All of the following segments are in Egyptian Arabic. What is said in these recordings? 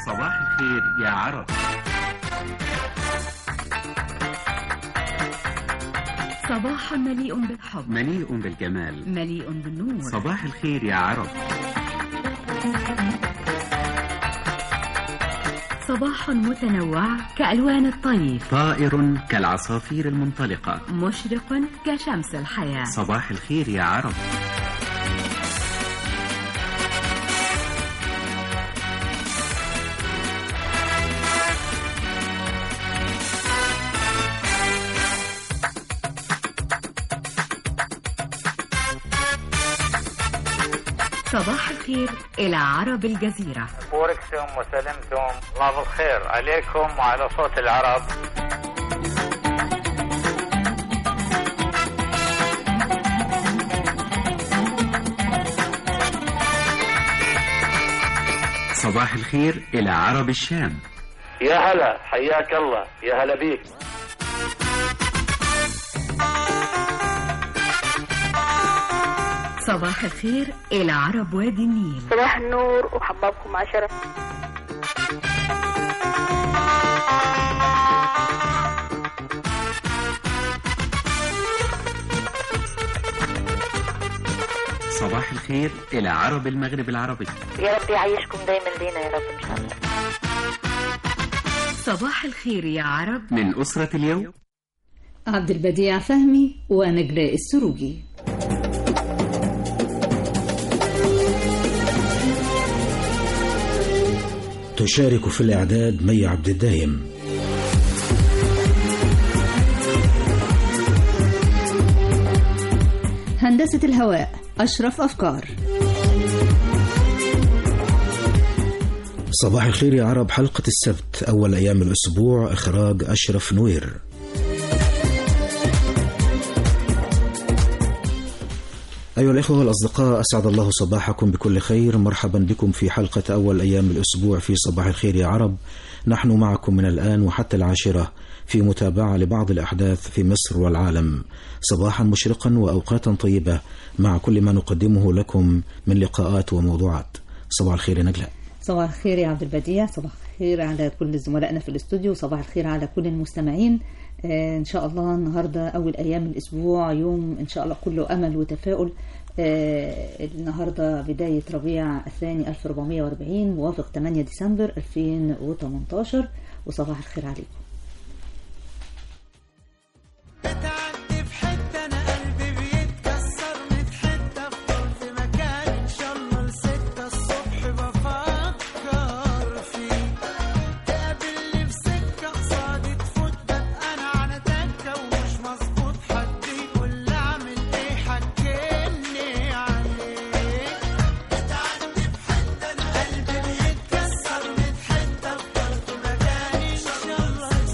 صباح الخير يا عرب صباح مليء بالحب مليء بالجمال مليء بالنور صباح الخير يا عرب صباح متنوع كألوان الطيف طائر كالعصافير المنطلقة مشرق كشمس الحياة صباح الخير يا عرب صباح الخير إلى عرب الجزيرة بوركتم وسلمتم الله بالخير عليكم وعلى صوت العرب صباح الخير إلى عرب الشام يا هلا حياك الله يا هلا بيك صباح الخير إلى عرب وادي النيل صباح النور وحبابكم عشرة صباح الخير إلى عرب المغرب العربي يا رب يعيشكم دايما لينا يا رب إن شاء الله صباح الخير يا عرب من أسرة اليوم عبد البديع فهمي ونجلاء السروجي تشارك في الإعداد مي عبد الدايم هندسة الهواء أشرف أفكار صباح الخير يا عرب حلقة السبت أول أيام الأسبوع إخراج أشرف نوير أيها الإخوة والأصدقاء أسعد الله صباحكم بكل خير مرحبا بكم في حلقة أول أيام الأسبوع في صباح الخير يا عرب نحن معكم من الآن وحتى العاشرة في متابعة لبعض الأحداث في مصر والعالم صباحا مشرقا وأوقاتا طيبة مع كل ما نقدمه لكم من لقاءات وموضوعات صباح الخير يا نجلاء صباح الخير يا عبد البديع صباح الخير على كل زملائنا في الاستوديو صباح الخير على كل المستمعين آه ان شاء الله النهارده اول ايام الاسبوع يوم ان شاء الله كله امل وتفاؤل آه النهارده بدايه ربيع الثاني 1440 موافق 8 ديسمبر 2018 وصباح الخير عليكم بتعدي في حتة أنا قلبي بيتكسر ميت حتة أفضل في مكان إن شاء الله لستة الصبح بفكر فيه تقابلني في سكة قصادي تفوت ببقى أنا على دكة ومش مظبوط حد يقول لي أعمل إيه حكيني عليه بتعدي في حتة أنا قلبي بيتكسر ميت حتة أفضل في مكان إن شاء الله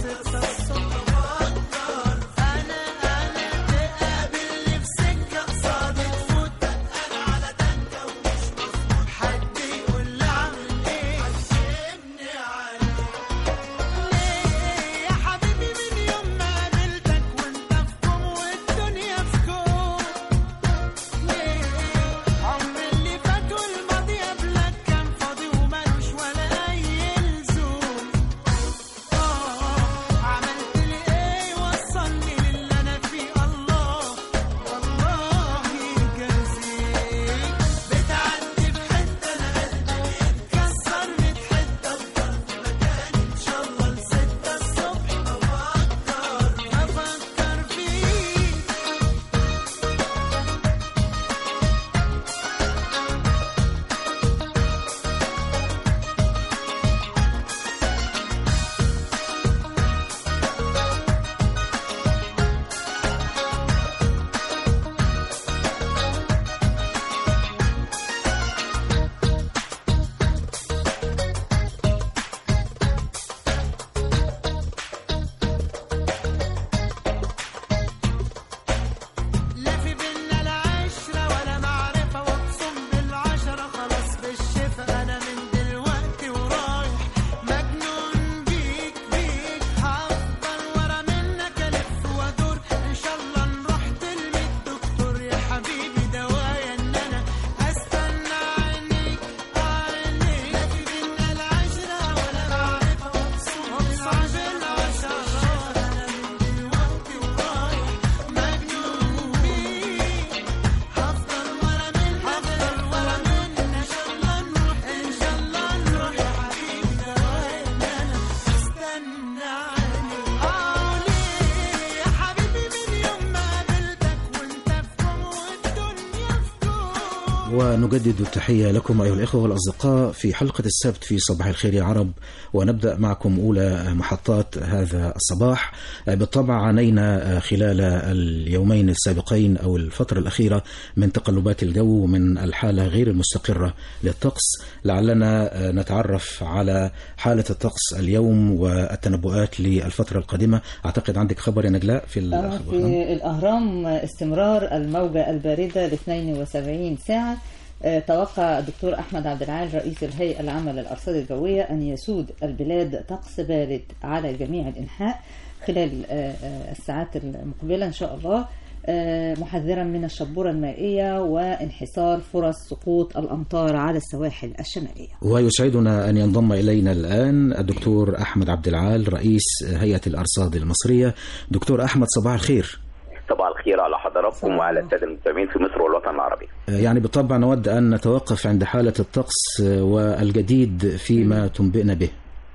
ونجدد التحية لكم أيها الإخوة والأصدقاء في حلقة السبت في صباح الخير يا عرب ونبدأ معكم أولى محطات هذا الصباح بالطبع عانينا خلال اليومين السابقين أو الفترة الأخيرة من تقلبات الجو ومن الحالة غير المستقرة للطقس لعلنا نتعرف على حالة الطقس اليوم والتنبؤات للفترة القادمة أعتقد عندك خبر يا نجلاء في آه، الأخبار في الأهرام استمرار الموجة الباردة ل 72 ساعة آه، توقع الدكتور أحمد عبد العال رئيس الهيئة العامة للأرصاد الجوية أن يسود البلاد طقس بارد على جميع الأنحاء خلال آه، آه، الساعات المقبلة إن شاء الله آه، محذرا من الشبورة المائية وانحسار فرص سقوط الأمطار على السواحل الشمالية ويسعدنا أن ينضم إلينا الآن الدكتور أحمد عبد العال رئيس هيئة الأرصاد المصرية دكتور أحمد صباح الخير صباح الخير على حضراتكم وعلى الساده المستمعين في مصر والوطن العربي. يعني بالطبع نود أن نتوقف عند حالة الطقس والجديد فيما تنبئنا به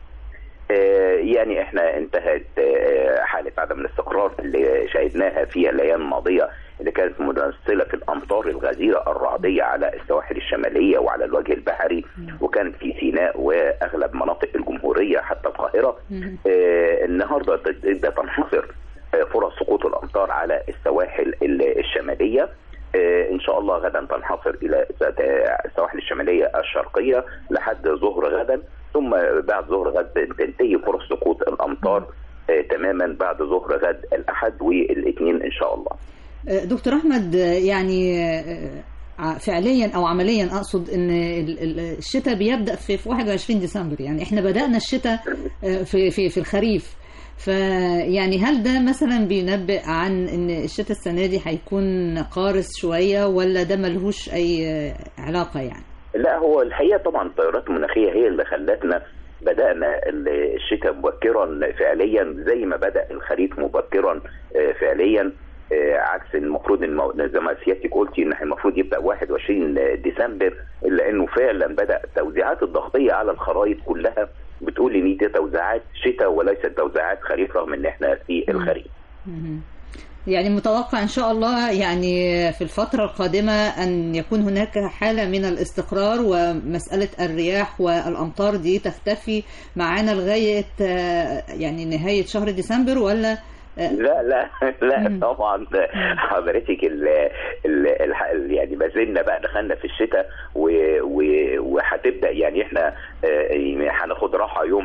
آه، يعني احنا انتهت آه، حاله عدم الاستقرار اللي شهدناها في الايام الماضيه اللي كانت ممثله في الامطار الغزيره الرعديه على السواحل الشماليه وعلى الوجه البحري وكانت في سيناء واغلب مناطق الجمهوريه حتى القاهره آه، النهارده تبدا تنحصر آه، فرص سقوط الامطار على السواحل ال- الشماليه آه، ان شاء الله غدا تنحصر الى السواحل الشماليه الشرقيه لحد ظهر غدا ثم بعد ظهر غد تنتهي فرص سقوط الامطار آه، تماما بعد ظهر غد الاحد والاثنين ان شاء الله آه، دكتور أحمد آه، يعني آه، ع- فعليا أو عمليا أقصد أن ال- ال- الشتاء بيبدأ في في 21 ديسمبر يعني إحنا بدأنا الشتاء آه، في في في الخريف فيعني هل ده مثلا بينبئ عن ان الشتاء السنه دي هيكون قارس شويه ولا ده ملهوش اي آه، علاقه يعني لا هو الحقيقه طبعا التغيرات المناخيه هي اللي خلتنا بدانا ال- الشتاء مبكرا فعليا زي ما بدا الخريف مبكرا آه، فعليا آه، عكس المفروض المو... زي ما سيادتك قلتي ان المفروض يبدا 21 ديسمبر الا انه فعلا بدا التوزيعات الضغطيه على الخرائط كلها بتقول ان دي توزيعات شتاء وليست توزيعات خريف رغم ان احنا في الخريف مهم. يعني متوقع ان شاء الله يعني في الفتره القادمه ان يكون هناك حاله من الاستقرار ومساله الرياح والامطار دي تختفي معانا لغايه آه، يعني نهايه شهر ديسمبر ولا آه، لا لا لا طبعا حضرتك ال ال ال يعني ما زلنا بقى دخلنا في الشتاء و- و- وهتبدا يعني احنا آه، يعني هناخد راحه يوم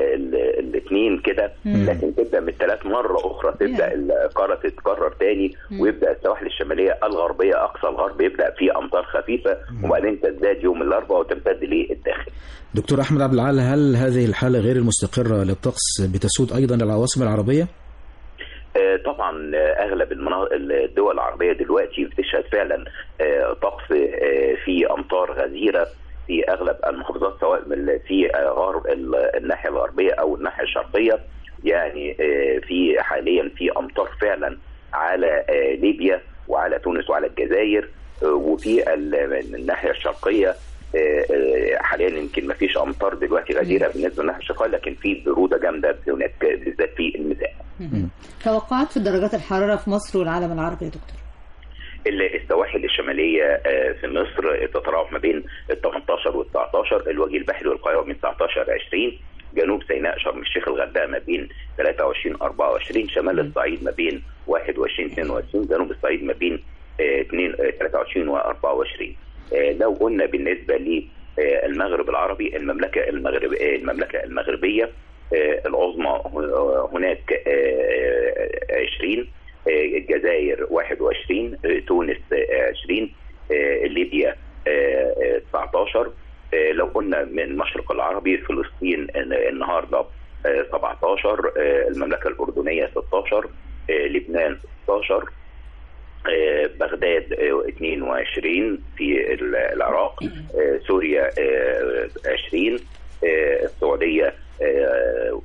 الاثنين كده لكن تبدا من الثلاث مره اخرى تبدا القاره تتكرر تاني ويبدا السواحل الشماليه الغربيه اقصى الغرب يبدا في امطار خفيفه وبعدين تزداد يوم الاربعاء وتمتد للداخل. دكتور أحمد عبد العال هل هذه الحالة غير المستقرة للطقس بتسود أيضا العواصم العربية؟ آه، طبعا آه، اغلب المنا- الدول العربيه دلوقتي بتشهد فعلا آه، طقس آه، في امطار غزيره في اغلب المحافظات سواء من- في آه، غرب ال- الناحيه الغربيه او الناحيه الشرقيه يعني آه، في حاليا في امطار فعلا على آه، ليبيا وعلى تونس وعلى الجزائر آه، وفي ال- الناحيه الشرقيه آه، آه، حاليا يمكن ما فيش امطار دلوقتي غزيره بالنسبه للناحيه الشرقيه لكن في بروده جامده هناك بالذات في الميزان توقعات في درجات الحراره في مصر والعالم العربي يا دكتور ال- السواحل الشماليه آه، في مصر تتراوح ما بين ال 18 وال 19 الوجه البحري والقاهره من 19 ل 20 جنوب سيناء شرم الشيخ الغردقه ما بين 23 24 شمال الصعيد ما بين 21 22 جنوب الصعيد ما بين آه، 2 آه، 23 و 24 آه، لو قلنا بالنسبه للمغرب العربي المملكه المغرب آه، المملكه المغربيه آه، العظمى ه- هناك آه، 20 آه، الجزائر 21 آه، تونس آه، 20 آه، ليبيا آه، آه، 19 آه، لو قلنا من المشرق العربي فلسطين آه، النهارده آه، 17 آه، المملكه الاردنيه 16 آه، لبنان 16 آه، بغداد آه، 22 في ال- العراق آه، سوريا آه، 20 آه، السعوديه آه،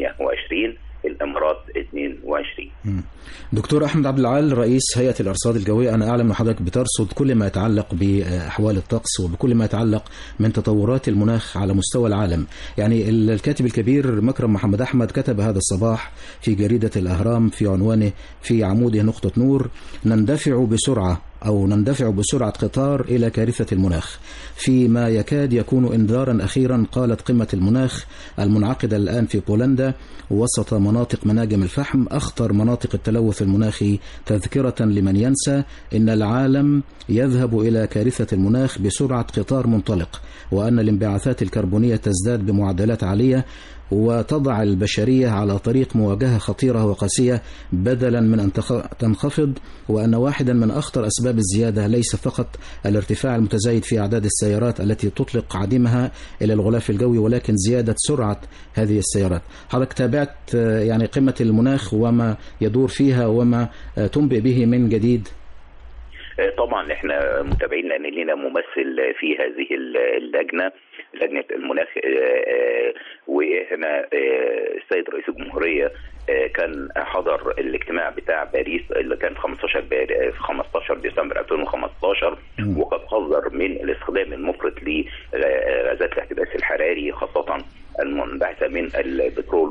28 الامارات 22 دكتور أحمد عبد العال رئيس هيئة الأرصاد الجوية أنا أعلم أن حضرتك بترصد كل ما يتعلق بأحوال الطقس وبكل ما يتعلق من تطورات المناخ على مستوى العالم يعني الكاتب الكبير مكرم محمد أحمد كتب هذا الصباح في جريدة الأهرام في عنوانه في عموده نقطة نور نندفع بسرعة أو نندفع بسرعة قطار إلى كارثة المناخ فيما يكاد يكون إنذارا أخيرا قالت قمة المناخ المنعقدة الآن في بولندا وسط مناطق مناجم الفحم أخطر مناطق التلوث المناخي تذكرة لمن ينسى إن العالم يذهب إلى كارثة المناخ بسرعة قطار منطلق وأن الانبعاثات الكربونية تزداد بمعدلات عالية وتضع البشرية على طريق مواجهة خطيرة وقاسية بدلا من أن تخ- تنخفض وأن واحدا من أخطر أسباب الزيادة ليس فقط الارتفاع المتزايد في أعداد السيارات التي تطلق عديمها إلى الغلاف الجوي ولكن زيادة سرعة هذه السيارات حضرتك تابعت آه، يعني قمة المناخ وما يدور فيها وما آه، تنبئ به من جديد آه، طبعا احنا متابعين لان لنا ممثل في هذه ال- اللجنه لجنه المناخ آه، آه، وهنا آه، السيد رئيس الجمهوريه آه، كان حضر الاجتماع بتاع باريس اللي كان في 15 بار- في 15 ديسمبر 2015 وقد حذر من الاستخدام المفرط لغازات الاحتباس الحراري خاصه المنبعثه من البترول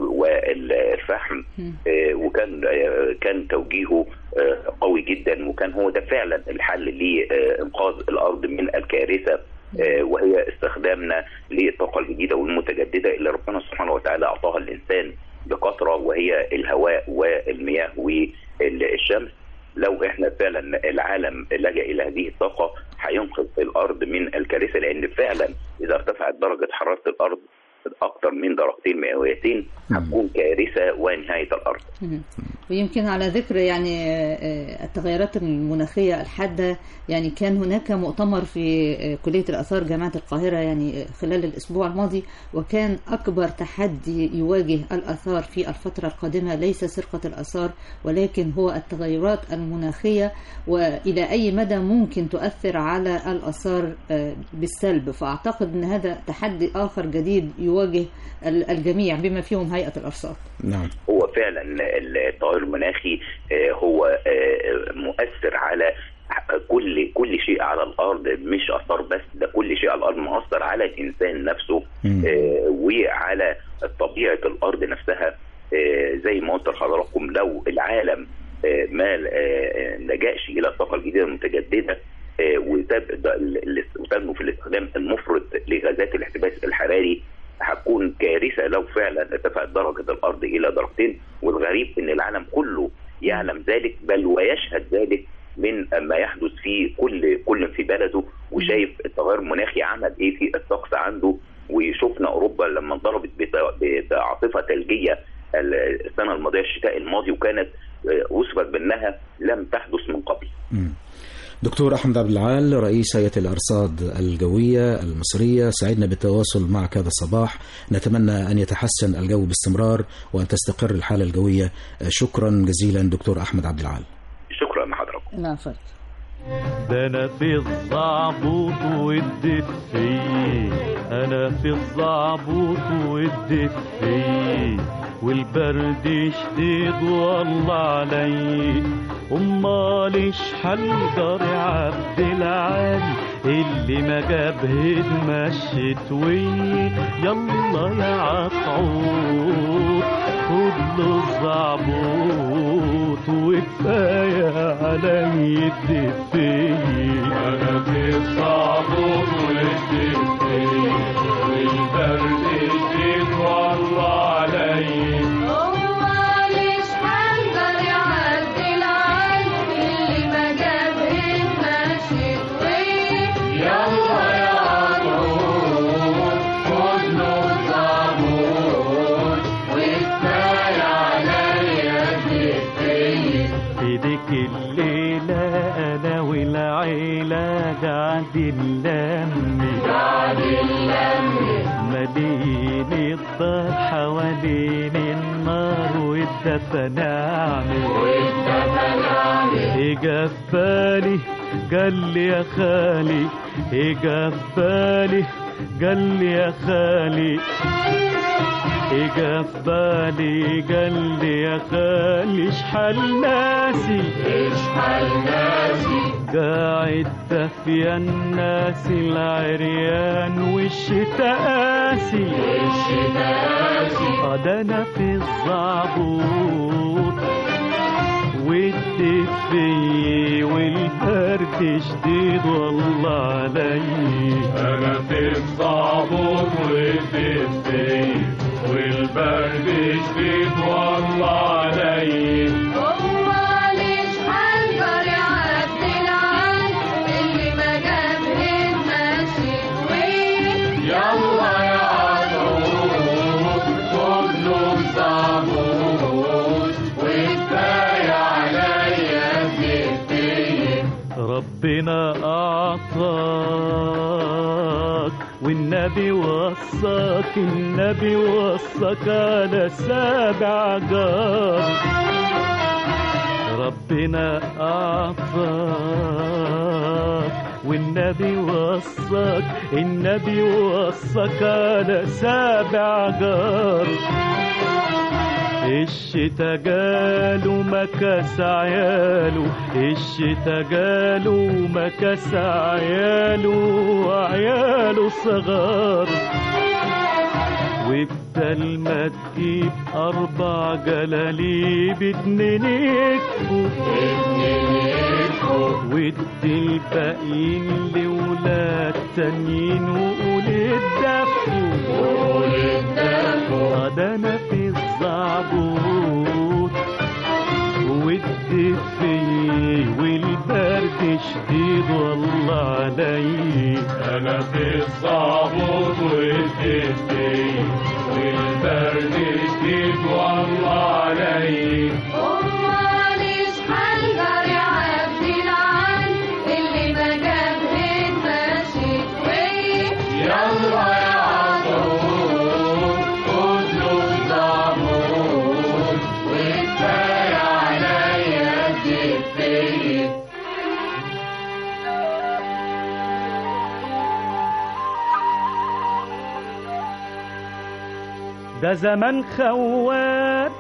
والفحم آه، وكان آه، كان توجيهه آه، قوي جدا وكان هو ده فعلا الحل لانقاذ الارض من الكارثه آه، وهي استخدامنا للطاقه الجديده والمتجدده اللي ربنا سبحانه وتعالى اعطاها الانسان بكثره وهي الهواء والمياه والشمس لو احنا فعلا العالم لجا الى هذه الطاقه هينقذ الارض من الكارثه لان فعلا اذا ارتفعت درجه حراره الارض اكثر من درجتين مئويتين هتكون كارثه ونهايه الارض مم. ويمكن على ذكر يعني آه، التغيرات المناخية الحادة يعني كان هناك مؤتمر في آه، كلية الآثار جامعة القاهرة يعني آه، خلال الأسبوع الماضي وكان أكبر تحدي يواجه الآثار في الفترة القادمة ليس سرقة الآثار ولكن هو التغيرات المناخية وإلى أي مدى ممكن تؤثر على الآثار آه، بالسلب فأعتقد أن هذا تحدي آخر جديد يواجه ال- الجميع بما فيهم هيئة الأرصاد نعم هو فعلا التغير المناخي آه، هو آه، مؤثر على كل كل شيء على الارض مش اثار بس ده كل شيء على الارض مؤثر على الانسان نفسه مم. آه، وعلى طبيعه الارض نفسها آه، زي ما قلت لحضراتكم لو العالم آه، ما آه، لجاش الى الطاقه الجديده المتجدده آه، وتب- ده ال- ال- وتنمو في الاستخدام المفرط لغازات الاحتباس الحراري هتكون كارثه لو فعلا ارتفعت درجه الارض الى درجتين والغريب ان العالم كله يعلم ذلك بل ويشهد ذلك من ما يحدث في كل كل في بلده وشايف التغير المناخي عمل ايه في الطقس عنده وشفنا اوروبا لما انضربت بت- بعاصفه ثلجيه السنه الماضيه الشتاء الماضي وكانت آه، اثبت بانها لم تحدث من قبل. مم. دكتور أحمد عبد العال رئيس هيئة الأرصاد الجوية المصرية سعدنا بالتواصل معك هذا الصباح نتمنى أن يتحسن الجو باستمرار وأن تستقر الحالة الجوية شكرا جزيلا دكتور أحمد عبد العال شكرا لحضراتكم. لا فرق ده انا في الزعبوط والدفي انا في الزعبوط والدفي والبرد شديد والله علي امال حلقر عبد العالي اللي ما جابه مشيت وي يلا يا عطعوط خد له الزعبوط وكفايه علي الدفي انا في الزعبوط والدفي والبرد شديد والله علي يلا يا عطعوط خد له الزعبوط وكفايه عليا الدفي في ديك الليلة أنا والعيلة قاعدين لمي قاعدين لمي مليين الدار حوالين النار والدفن أعمل والدفن أعمل إجا في بالي قال لي يا خالي إجا في بالي قال لي يا خالي اجا في بالي قال لي يا خالي اشحال ناسي اشحال ناسي قاعد دافيا الناس العريان والشتا قاسي والشتا قاسي ده انا في الزعبوط والدفي والبرد والبرد شديد والله علي انا في الصعبون وفي السيف والبرد شديد والله علي هو ليش حنقر يعدل عن اللي ما جابهن ماشي وين يلا يا عطوط كله صابون وكفاية عليا الزيتين ربنا أعطاك والنبي وصاك النبي وصاك على سابع جار ربنا أعطاك والنبي وصاك النبي وصاك على سابع جار الشتا جاله مكاس عياله الشتا جاله مكاس عياله وعياله صغار وبدل ما تجيب أربع جلاليب اتنين يكفوا اتنين يكفوا وادي الباقيين لولاد تانيين وقول الدفوا قول الدفوا ده انا في الزعبوط والدفي والبرد شديد والله علي انا في الصعبوط والدفي والبرد شديد والله علي هو ليش حنقر يعدل عن اللي ما جابهن ماشي وين يلا يا عطول كله صابون وكفاية عليا الدفي ده زمن خواب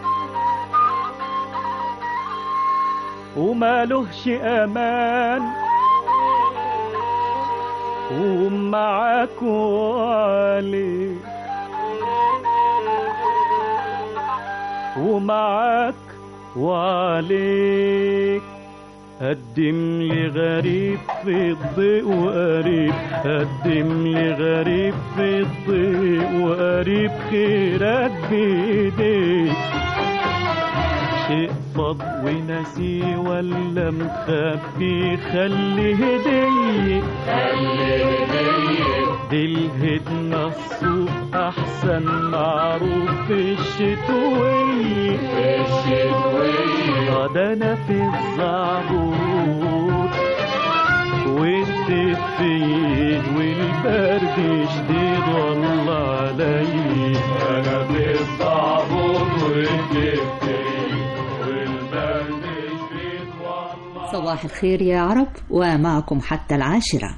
ومالهش امان ومعاك وعليك ومعاك وعليك قدم لي غريب في الضيق وقريب قدم لي غريب في الضيق وقريب خيرك بايديك شيء فض ونسي ولا مخبي خلي هدية خلي هدية دي الهدنة الصوف أحسن معروف في الشتوية في الشتوية ده أنا في الزعبوط والدفين والبرد شديد والله علي أنا في الزعبوط والدفين والبرد شديد والله صباح الخير يا عرب ومعكم حتى العاشرة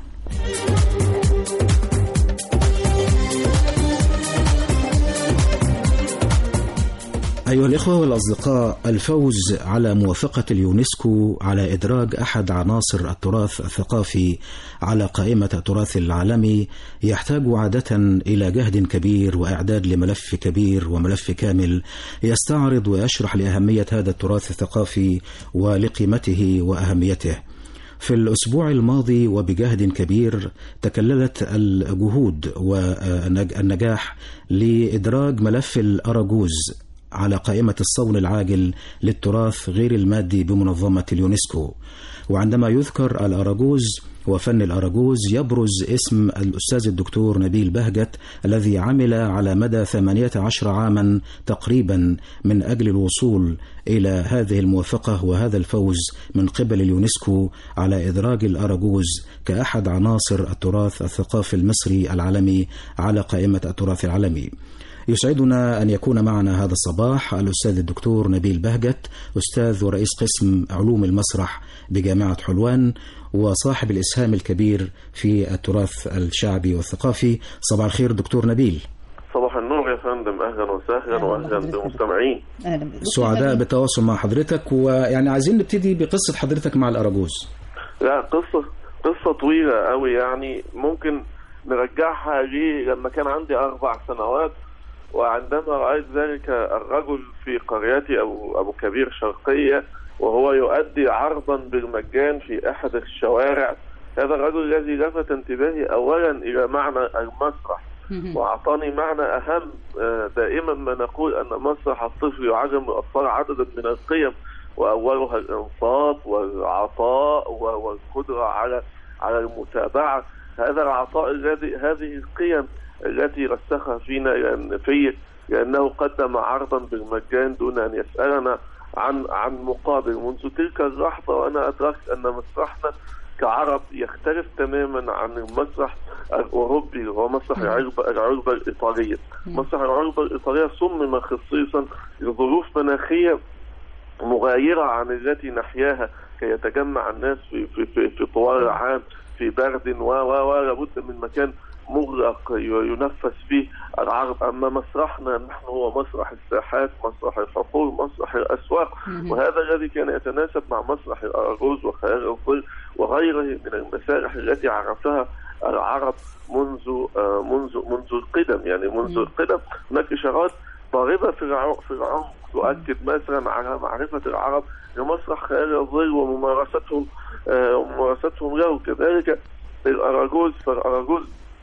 أيها الإخوة والأصدقاء الفوز على موافقة اليونسكو على إدراج أحد عناصر التراث الثقافي على قائمة التراث العالمي يحتاج عادة إلى جهد كبير وإعداد لملف كبير وملف كامل يستعرض ويشرح لأهمية هذا التراث الثقافي ولقيمته وأهميته. في الأسبوع الماضي وبجهد كبير تكللت الجهود والنجاح لإدراج ملف الأراجوز على قائمة الصون العاجل للتراث غير المادي بمنظمة اليونسكو وعندما يذكر الأراجوز وفن الأراجوز يبرز اسم الأستاذ الدكتور نبيل بهجت الذي عمل على مدى 18 عاما تقريبا من أجل الوصول إلى هذه الموافقة وهذا الفوز من قبل اليونسكو على إدراج الأراجوز كأحد عناصر التراث الثقافي المصري العالمي على قائمة التراث العالمي يسعدنا أن يكون معنا هذا الصباح الأستاذ الدكتور نبيل بهجت أستاذ ورئيس قسم علوم المسرح بجامعة حلوان وصاحب الإسهام الكبير في التراث الشعبي والثقافي صباح الخير دكتور نبيل صباح النور يا فندم اهلا وسهلا واهلا بالمستمعين سعداء بالتواصل مع حضرتك ويعني عايزين نبتدي بقصة حضرتك مع الأراجوز لا قصه قصه طويله قوي يعني ممكن نرجعها لي لما كان عندي اربع سنوات وعندما رايت ذلك الرجل في قريتي ابو ابو كبير شرقيه وهو يؤدي عرضا بالمجان في أحد الشوارع هذا الرجل الذي لفت انتباهي أولا إلى معنى المسرح وأعطاني معنى أهم آه، دائما ما نقول أن مسرح الطفل يعلم الأطفال عددا من القيم وأولها الإنصات والعطاء و- والقدرة على على المتابعة هذا العطاء الذي هذه القيم التي رسخها فينا لأن في لأنه قدم عرضا بالمجان دون أن يسألنا عن عن مقابل منذ تلك اللحظة وأنا أدركت أن مسرحنا كعرب يختلف تماما عن المسرح الأوروبي وهو مسرح العلبة, العلبة الإيطالية مسرح العلبة الإيطالية صمم خصيصا لظروف مناخية مغايرة عن التي نحياها كي يتجمع الناس في في في, في طوال العام في برد و و و لابد من مكان مغلق ي- ينفس فيه العرض اما مسرحنا نحن هو مسرح الساحات مسرح الحقول مسرح الاسواق مهم. وهذا الذي كان يتناسب مع مسرح الاراجوز وخيال الظل وغيره من المسارح التي عرفها العرب منذ آه، منذ منذ القدم يعني منذ القدم هناك اشارات ضاربه في العمق في العمق تؤكد مثلا على معرفه العرب لمسرح خيال الظل وممارستهم آه، وممارستهم له كذلك الاراجوز فالاراجوز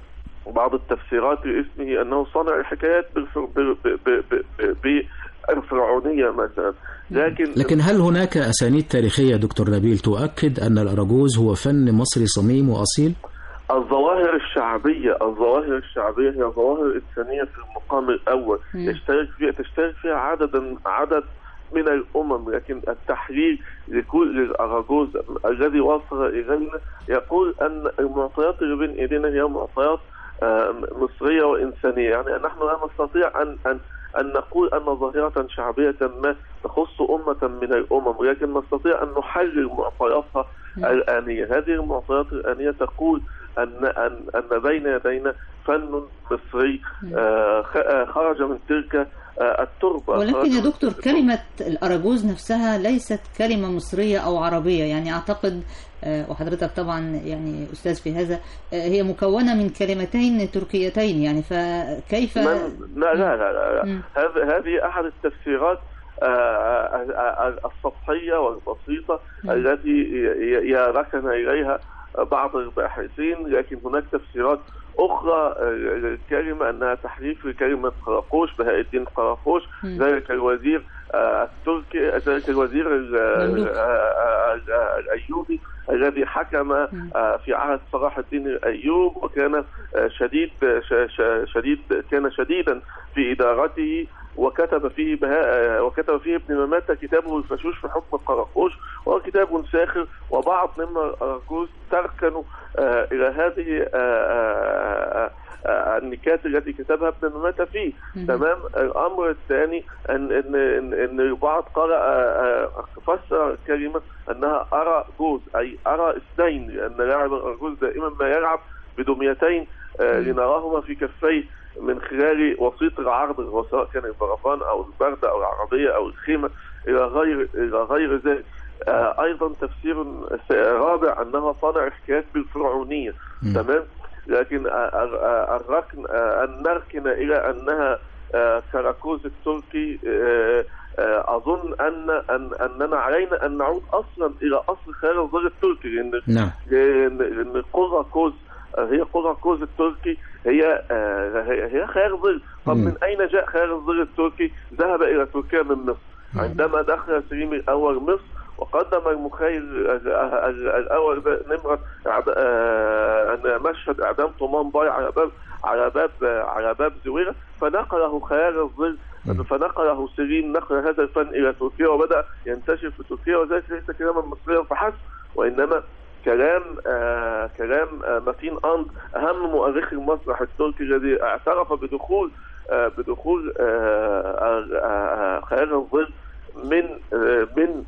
بعض التفسيرات لاسمه انه صانع الحكايات بالفر... ب... ب... ب... ب... بالفرعونيه مثلا لكن لكن هل هناك أسانيد تاريخية دكتور نبيل تؤكد أن الأراجوز هو فن مصري صميم وأصيل؟ الظواهر الشعبية الظواهر الشعبية هي ظواهر إنسانية في المقام الأول مم. يشترك فيها تشترك فيها عددا عدد من الأمم لكن التحليل لكل الأراجوز الذي وصل إلينا يقول أن المعطيات اللي بين إيدينا هي معطيات آه، مصرية وإنسانية يعني نحن لا نستطيع أن أن أن نقول أن ظاهرة شعبية ما تخص أمة من الأمم ولكن نستطيع أن نحلل معطياتها الآنية هذه المعطيات الآنية تقول أن أن أن بين يدينا فن مصري آه، خ- آه، خرج من تلك آه، التربة ولكن خرج يا من دكتور كلمة الأراجوز نفسها ليست كلمة مصرية أو عربية يعني أعتقد آه، وحضرتك طبعا يعني أستاذ في هذا آه، هي مكونة من كلمتين تركيتين يعني فكيف من لا لا لا, لا, مم. لا. هذه هذه احد التفسيرات آه، آه، آه، السطحيه والبسيطه التي ي- ي- ركن اليها بعض الباحثين لكن هناك تفسيرات اخرى آه، للكلمه انها تحريف لكلمه قراقوش بهاء الدين قراقوش مم. ذلك الوزير آه، التركي ذلك الوزير ال- مملوك. آه، آه، آه، الايوبي الذي حكم آه، في عهد صلاح الدين الايوب وكان آه، شديد ش- ش- شديد كان شديدا في ادارته وكتب فيه بهاء آه، وكتب فيه ابن مماتة كتابه الفشوش في حكم القراقوش وهو كتاب ساخر وبعض مما الأراجوز تركنوا آه، إلى هذه آه، آه، آه، النكات التي كتبها ابن مماتة فيه مم. تمام الأمر الثاني أن أن أن, أن البعض قرأ آه، آه، فسر الكلمة أنها أرى جوز أي أرى اثنين لأن لاعب الأرجوز دائما ما يلعب بدميتين آه، لنراهما في كفيه من خلال وسيط العرض هو سواء كان البرفان او البردة او العربية او الخيمة الى غير الى غير ذلك آه ايضا تفسير رابع انها صانع حكايات بالفرعونية تمام لكن آه، آه، الركن آه، ان نركن الى انها آه، كراكوز التركي آه، آه، اظن ان ان اننا علينا ان نعود اصلا الى اصل خيال الظل التركي لان نعم لان لأن قرى كوز هي قرى كوز التركي هي آه، هي هي خيال ظل طب مم. من اين جاء خيال الظل التركي ذهب الى تركيا من مصر عندما دخل سليم الاول مصر وقدم المخيل ال- ال- الاول ده نمره إعد- آه، أن مشهد اعدام طمان باي على باب على باب على باب زويره فنقله خيال الظل فنقله سليم نقل هذا الفن الى تركيا وبدا ينتشر في تركيا وذلك ليس كلاما مصريا فحسب وانما كلام آه كلام آه متين أند أهم مؤرخي المسرح التركي الذي اعترف بدخول آه بدخول آه آه آه خيال الظل من آه من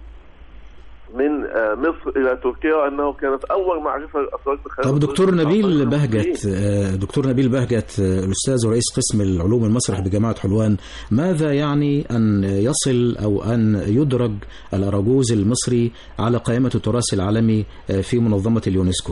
من آه مصر إلى تركيا وأنه كانت أول معرفة للأتراك بخيال طب الظل. دكتور نبيل بهجت آه، دكتور نبيل بهجت آه، الأستاذ ورئيس قسم العلوم المسرح بجامعة حلوان ماذا يعني أن يصل أو أن يدرج الأراجوز المصري على قائمة التراث العالمي آه، في منظمة اليونسكو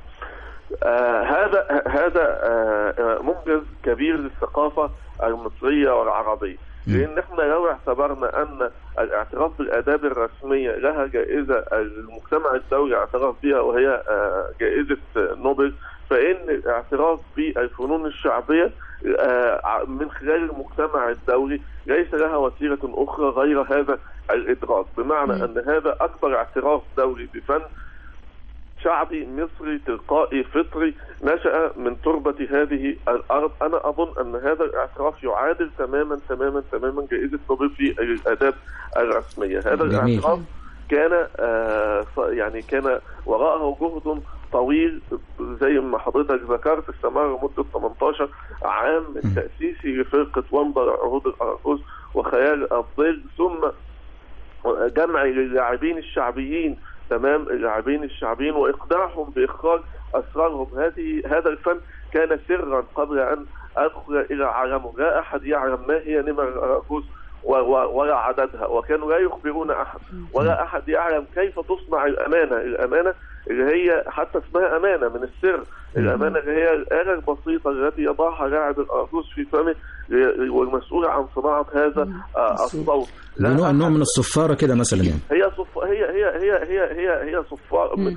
آه هذا هذا آه آه، منجز كبير للثقافة المصرية والعربية لان احنا لو اعتبرنا ان الاعتراف بالاداب الرسميه لها جائزه المجتمع الدولي اعترف بها وهي آه، جائزه نوبل فان الاعتراف بالفنون الشعبيه آه، من خلال المجتمع الدولي ليس لها وسيله اخرى غير هذا الادراك بمعنى ان هذا اكبر اعتراف دولي بفن شعبي مصري تلقائي فطري نشأ من تربة هذه الأرض أنا أظن أن هذا الاعتراف يعادل تماما تماما تماما جائزة نوبل في الآداب الرسمية هذا جميل. الاعتراف كان آه ف- يعني كان وراءه جهد طويل زي ما حضرتك ذكرت استمر مدة 18 عام من تأسيسه لفرقة ومبر عهود الأرجوز وخيال الظل ثم جمع للاعبين الشعبيين تمام اللاعبين الشعبيين واقناعهم باخراج اسرارهم هذه هذا الفن كان سرا قبل ان ادخل الى عالمه لا احد يعلم ما هي نمر الاراجوز و- و- ولا عددها وكانوا لا يخبرون احد ولا احد يعلم كيف تصنع الامانه الامانه اللي هي حتى اسمها امانه من السر الامانه اللي هي الاله البسيطه التي يضعها لاعب الاراجوز في فمه ل- والمسؤول عن صناعه هذا آه، الصوت لا نوع أحد نوع من الصفارة كده مثلا يعني هي صف هي هي هي هي هي هي صفار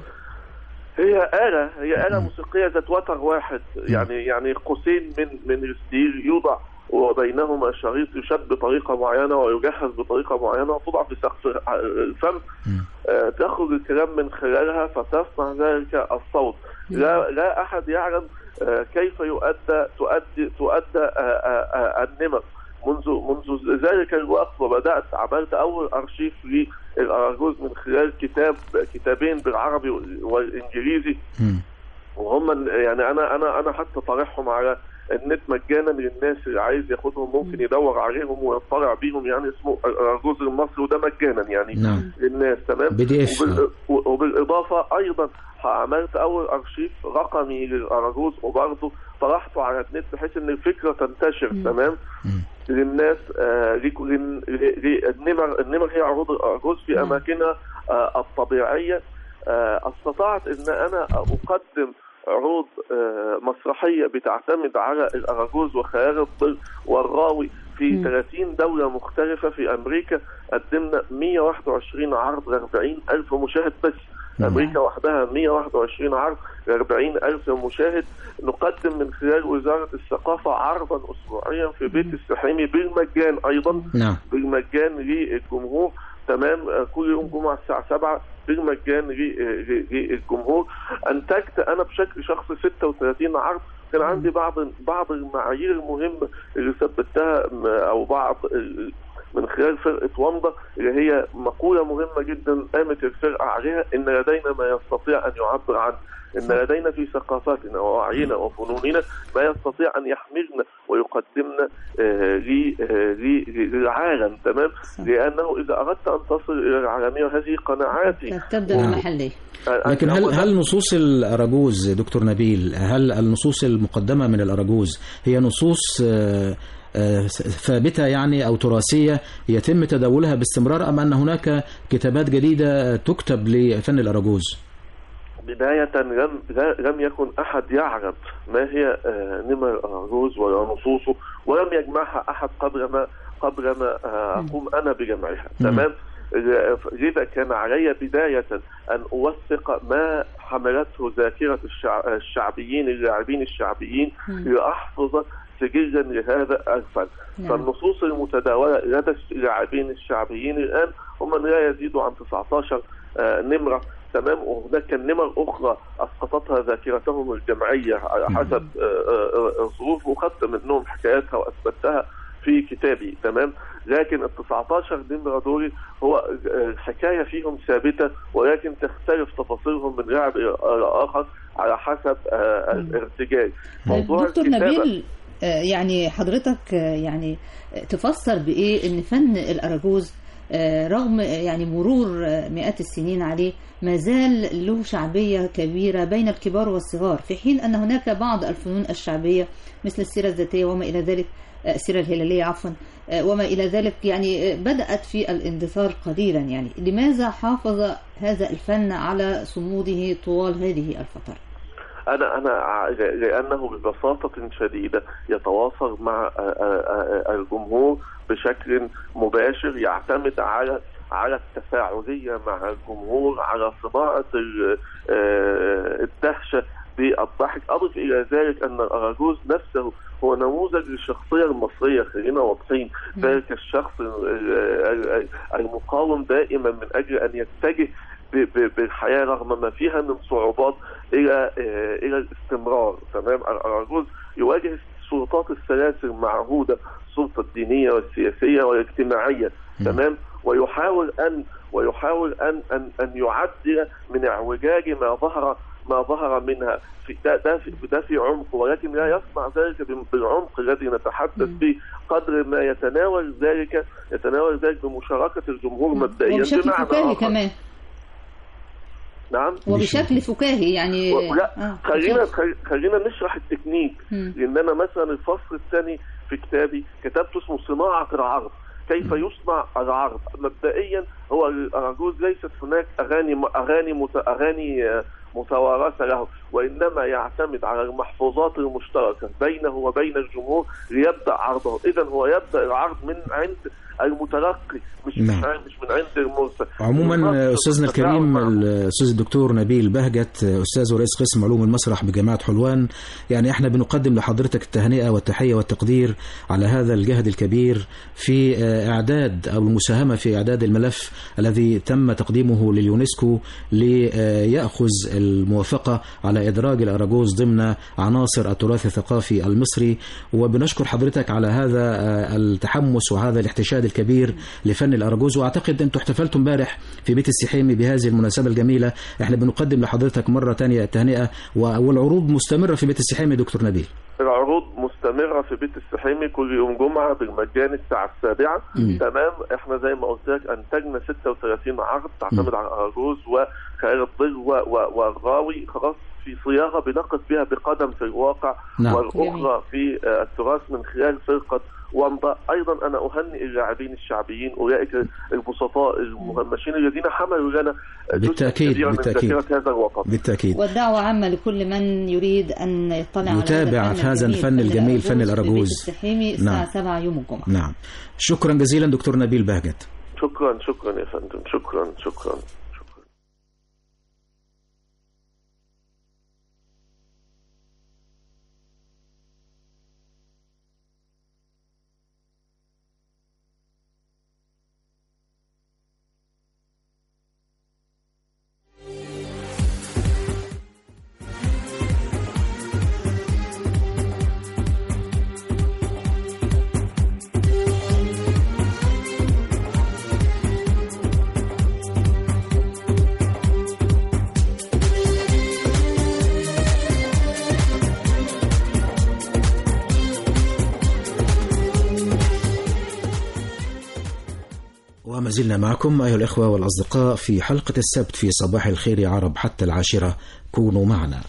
هي آلة هي آلة موسيقية ذات وتر واحد يعني يعني قوسين من من الستيل يوضع وبينهما شريط يشد بطريقة معينة ويجهز بطريقة معينة وتوضع في سقف الفم آه، تخرج الكلام من خلالها فتصنع ذلك الصوت لا لا أحد يعلم آه، كيف يؤدى تؤدي تؤدى آه، آه، آه، النمر منذ منذ ذلك الوقت وبدات عملت اول ارشيف للاراجوز من خلال كتاب كتابين بالعربي والانجليزي وهم يعني انا انا انا حتى طارحهم على النت مجانا للناس اللي عايز ياخدهم ممكن يدور عليهم ويطلع بيهم يعني اسمه الاراجوز المصري وده مجانا يعني نعم. للناس تمام PDF. وبال- وبالاضافه ايضا عملت اول ارشيف رقمي للاراجوز وبرضه طرحته على النت بحيث ان الفكره تنتشر تمام للناس آه لك- لل- ل- ل- النمر النمر هي عروض الاراجوز في اماكنها آه الطبيعيه آه استطعت ان انا اقدم عروض آه مسرحيه بتعتمد على الاراجوز وخيال الظل والراوي في 30 دولة مختلفة في أمريكا قدمنا 121 عرض ل 40 ألف مشاهد بس أمريكا وحدها 121 عرض ل 40 ألف مشاهد نقدم من خلال وزارة الثقافة عرضا أسبوعيا في بيت السحيمي بالمجان أيضا نعم بالمجان للجمهور تمام آه، كل يوم جمعة الساعة 7 بالمجان ل- ل- للجمهور أنتجت أنا بشكل شخصي 36 عرض كان عندي بعض بعض المعايير المهمة اللي ثبتها م- أو بعض ال- من خلال فرقة ومضة اللي هي مقولة مهمة جدا قامت الفرقة عليها إن لدينا ما يستطيع أن يعبر عنه إن لدينا في ثقافتنا ووعينا وفنوننا ما يستطيع أن يحملنا ويقدمنا آه، ل- آه، ل- للعالم تمام لأنه إذا أردت أن تصل إلى العالمية وهذه قناعاتي تبدأ بالمحلية لكن هل هل نصوص الأراجوز دكتور نبيل هل النصوص المقدمة من الأراجوز هي نصوص آه، آه، ثابتة يعني أو تراثية يتم تداولها باستمرار أم أن هناك كتابات جديدة تكتب لفن الأراجوز؟ بداية لم لا- لم يكن أحد يعرف ما هي آه، نمر الأراجوز ولا نصوصه ولم يجمعها أحد قبل ما قبل ما آه، أقوم أنا بجمعها تمام لذا كان علي بداية أن أوثق ما حملته ذاكرة الشع- الشعبيين اللاعبين الشعبيين لأحفظ سجلا لهذا الفن نعم. فالنصوص المتداولة لدى اللاعبين الشعبيين الآن هم لا يزيدوا عن 19 آه، نمرة تمام وهناك كان نمر أخرى أسقطتها ذاكرتهم الجمعية على حسب آه، آه، آه، الظروف وخدت منهم حكاياتها وأثبتها في كتابي تمام لكن ال 19 نمرة دول هو آه، الحكاية فيهم ثابتة ولكن تختلف تفاصيلهم من لاعب إلى آخر على حسب آه، الارتجال موضوع دكتور الكتابة- نبيل آه، يعني حضرتك آه، يعني آه، تفسر بإيه إن فن الأراجوز آه، رغم آه، يعني مرور آه، مئات السنين عليه ما زال له شعبية كبيرة بين الكبار والصغار في حين أن هناك بعض الفنون الشعبية مثل السيرة الذاتية وما إلى ذلك آه، السيرة الهلالية عفوا آه، وما إلى ذلك يعني آه، بدأت في الاندثار قليلا يعني لماذا حافظ هذا الفن على صموده طوال هذه الفترة؟ انا انا ع- لانه ببساطه شديده يتواصل مع آه، آه، آه، الجمهور بشكل مباشر يعتمد على على التفاعليه مع الجمهور على صناعه ال- آه، الدهشه بالضحك اضف الى ذلك ان الاراجوز نفسه هو نموذج للشخصيه المصريه خلينا واضحين ذلك الشخص ال- ال- المقاوم دائما من اجل ان يتجه ب- ب- بالحياه رغم ما فيها من صعوبات الى آه، الى الاستمرار تمام الاراجوز يواجه السلطات الثلاث المعهوده السلطه الدينيه والسياسيه والاجتماعيه تمام ويحاول ان ويحاول ان ان ان يعدل من اعوجاج ما ظهر ما ظهر منها في ده ده في, ده في عمق ولكن لا يصنع ذلك بال- بالعمق الذي نتحدث به قدر ما يتناول ذلك يتناول ذلك بمشاركه الجمهور مبدئيا وبشكل بمعنى فكاهي آخر. كمان نعم وبشكل فكاهي يعني و- لا آه، خلينا أكيد. خل- خلينا نشرح التكنيك مم. لان انا مثلا الفصل الثاني في كتابي كتبت اسمه صناعه العرض كيف يصنع العرض مبدئيا هو الاراجوز ليست هناك اغاني اغاني مت- اغاني آه، متوارثه له وانما يعتمد على المحفوظات المشتركه بينه وبين الجمهور ليبدا عرضه اذا هو يبدا العرض من عند المتلقي مش نعم. من عند- مش من عند المرسل عموما استاذنا الكريم الاستاذ الدكتور نبيل بهجت استاذ ورئيس قسم علوم المسرح بجامعه حلوان يعني احنا بنقدم لحضرتك التهنئه والتحيه والتقدير على هذا الجهد الكبير في آه، اعداد او المساهمه في اعداد الملف الذي تم تقديمه لليونسكو لياخذ الموافقه على ادراج الاراجوز ضمن عناصر التراث الثقافي المصري وبنشكر حضرتك على هذا آه، التحمس وهذا الاحتشاد الكبير لفن الاراجوز واعتقد انتم احتفلتم امبارح في بيت السحيمي بهذه المناسبه الجميله احنا بنقدم لحضرتك مره تانية التهنئه و- والعروض مستمره في بيت السحيمي دكتور نبيل العروض مستمرة في بيت السحيمي كل يوم جمعة بالمجان الساعة السابعة مم. تمام احنا زي ما قلت لك انتجنا 36 عرض تعتمد على الاراجوز وخيال الظل و- و- والغاوي خلاص في صياغة بنقف بها بقدم في الواقع نعم. والأخرى في آه، التراث من خلال فرقة ومضة أيضا أنا أهنئ اللاعبين الشعبيين أولئك البسطاء المهمشين الذين حملوا لنا جزء بالتأكيد، كبير من بالتأكيد. ذاكرة هذا الوطن بالتاكيد والدعوة عامة لكل من يريد أن يطلع على يتابع في هذا الفن الجميل، فن الأراجوز. في بيت السحيمي الساعة نعم. 7 يوم الجمعة نعم شكرا جزيلا دكتور نبيل بهجت شكرا شكرا يا فندم شكرا شكرا وما زلنا معكم أيها الإخوة والأصدقاء في حلقة السبت في صباح الخير يا عرب حتى العاشرة كونوا معنا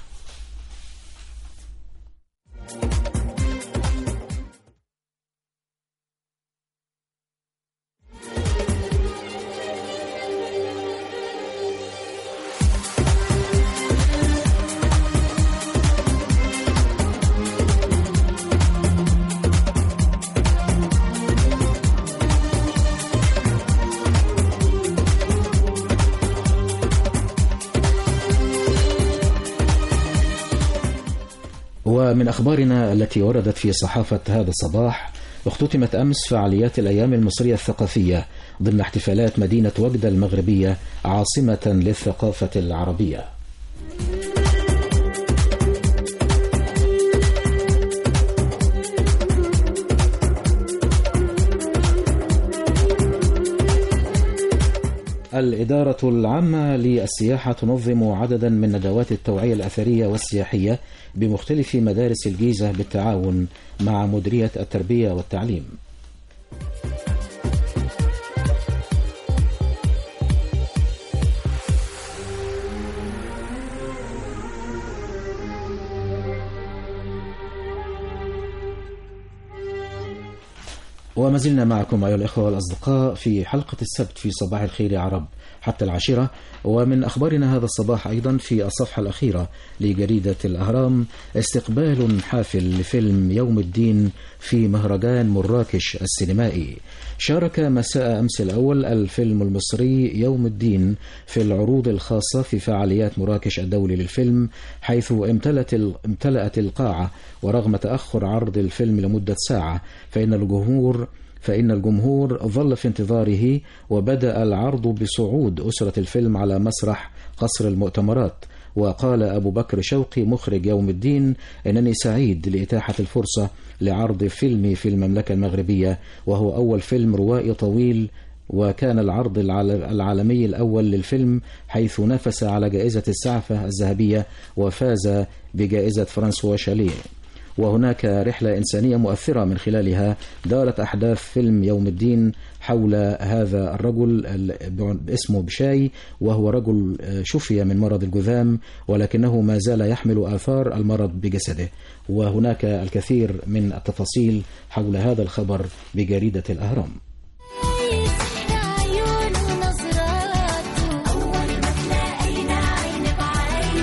ومن أخبارنا التي وردت في صحافة هذا الصباح اختتمت أمس فعاليات الأيام المصرية الثقافية ضمن احتفالات مدينة وجدة المغربية عاصمة للثقافة العربية الإدارة العامة للسياحة تنظم عددا من ندوات التوعية الأثرية والسياحية بمختلف مدارس الجيزة بالتعاون مع مديرية التربية والتعليم وما زلنا معكم أيها الأخوة والأصدقاء في حلقة السبت في صباح الخير يا عرب حتى العاشرة ومن أخبارنا هذا الصباح أيضا في الصفحة الأخيرة لجريدة الأهرام استقبال حافل لفيلم يوم الدين في مهرجان مراكش السينمائي شارك مساء أمس الأول الفيلم المصري يوم الدين في العروض الخاصة في فعاليات مراكش الدولي للفيلم حيث امتلت امتلأت القاعة ورغم تأخر عرض الفيلم لمدة ساعة فإن الجمهور فإن الجمهور ظل في انتظاره وبدأ العرض بصعود أسرة الفيلم على مسرح قصر المؤتمرات وقال أبو بكر شوقي مخرج يوم الدين إنني سعيد لإتاحة الفرصة لعرض فيلمي في المملكة المغربية وهو أول فيلم روائي طويل وكان العرض العالمي الأول للفيلم حيث نافس على جائزة السعفة الذهبية وفاز بجائزة فرانسوا شاليه وهناك رحلة إنسانية مؤثرة من خلالها دارت أحداث فيلم يوم الدين حول هذا الرجل اسمه بشاي وهو رجل شفي من مرض الجذام ولكنه ما زال يحمل آثار المرض بجسده وهناك الكثير من التفاصيل حول هذا الخبر بجريدة الأهرام عيون ونظراته أول ما تلاقينا عين بعين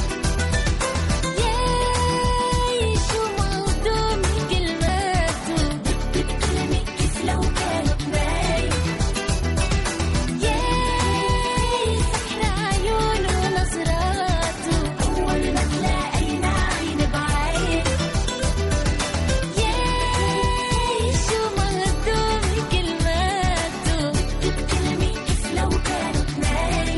ياي شو مهضوم كلماته بكتب كلمة كيف لو كانت باين ياي سحر عيون ونظراته أول ما تلاقينا عين بعين ياي شو مهضوم كلماته بكتب كلمة كيف لو كانت باين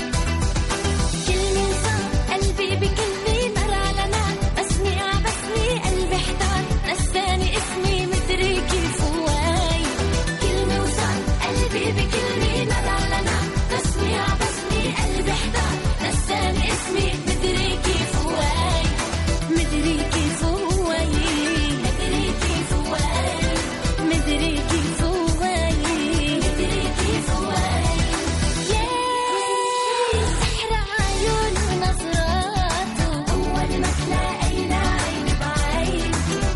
كلمة صار قلبي بكلمة نار على نار بسمي عبسني قلبي احتار نساني اسمي مدري كيف هواي كلمة وصار قلبي بكلمة نار على نار بسمي عبسني قلبي احتار نساني اسمي مدري كيف هواي مدري كيف هواي مدري كيف هواي مدري كيف هواي مدري كيف هواي ياي سحر عيون ونظراته أول ما تلاقينا عين بعين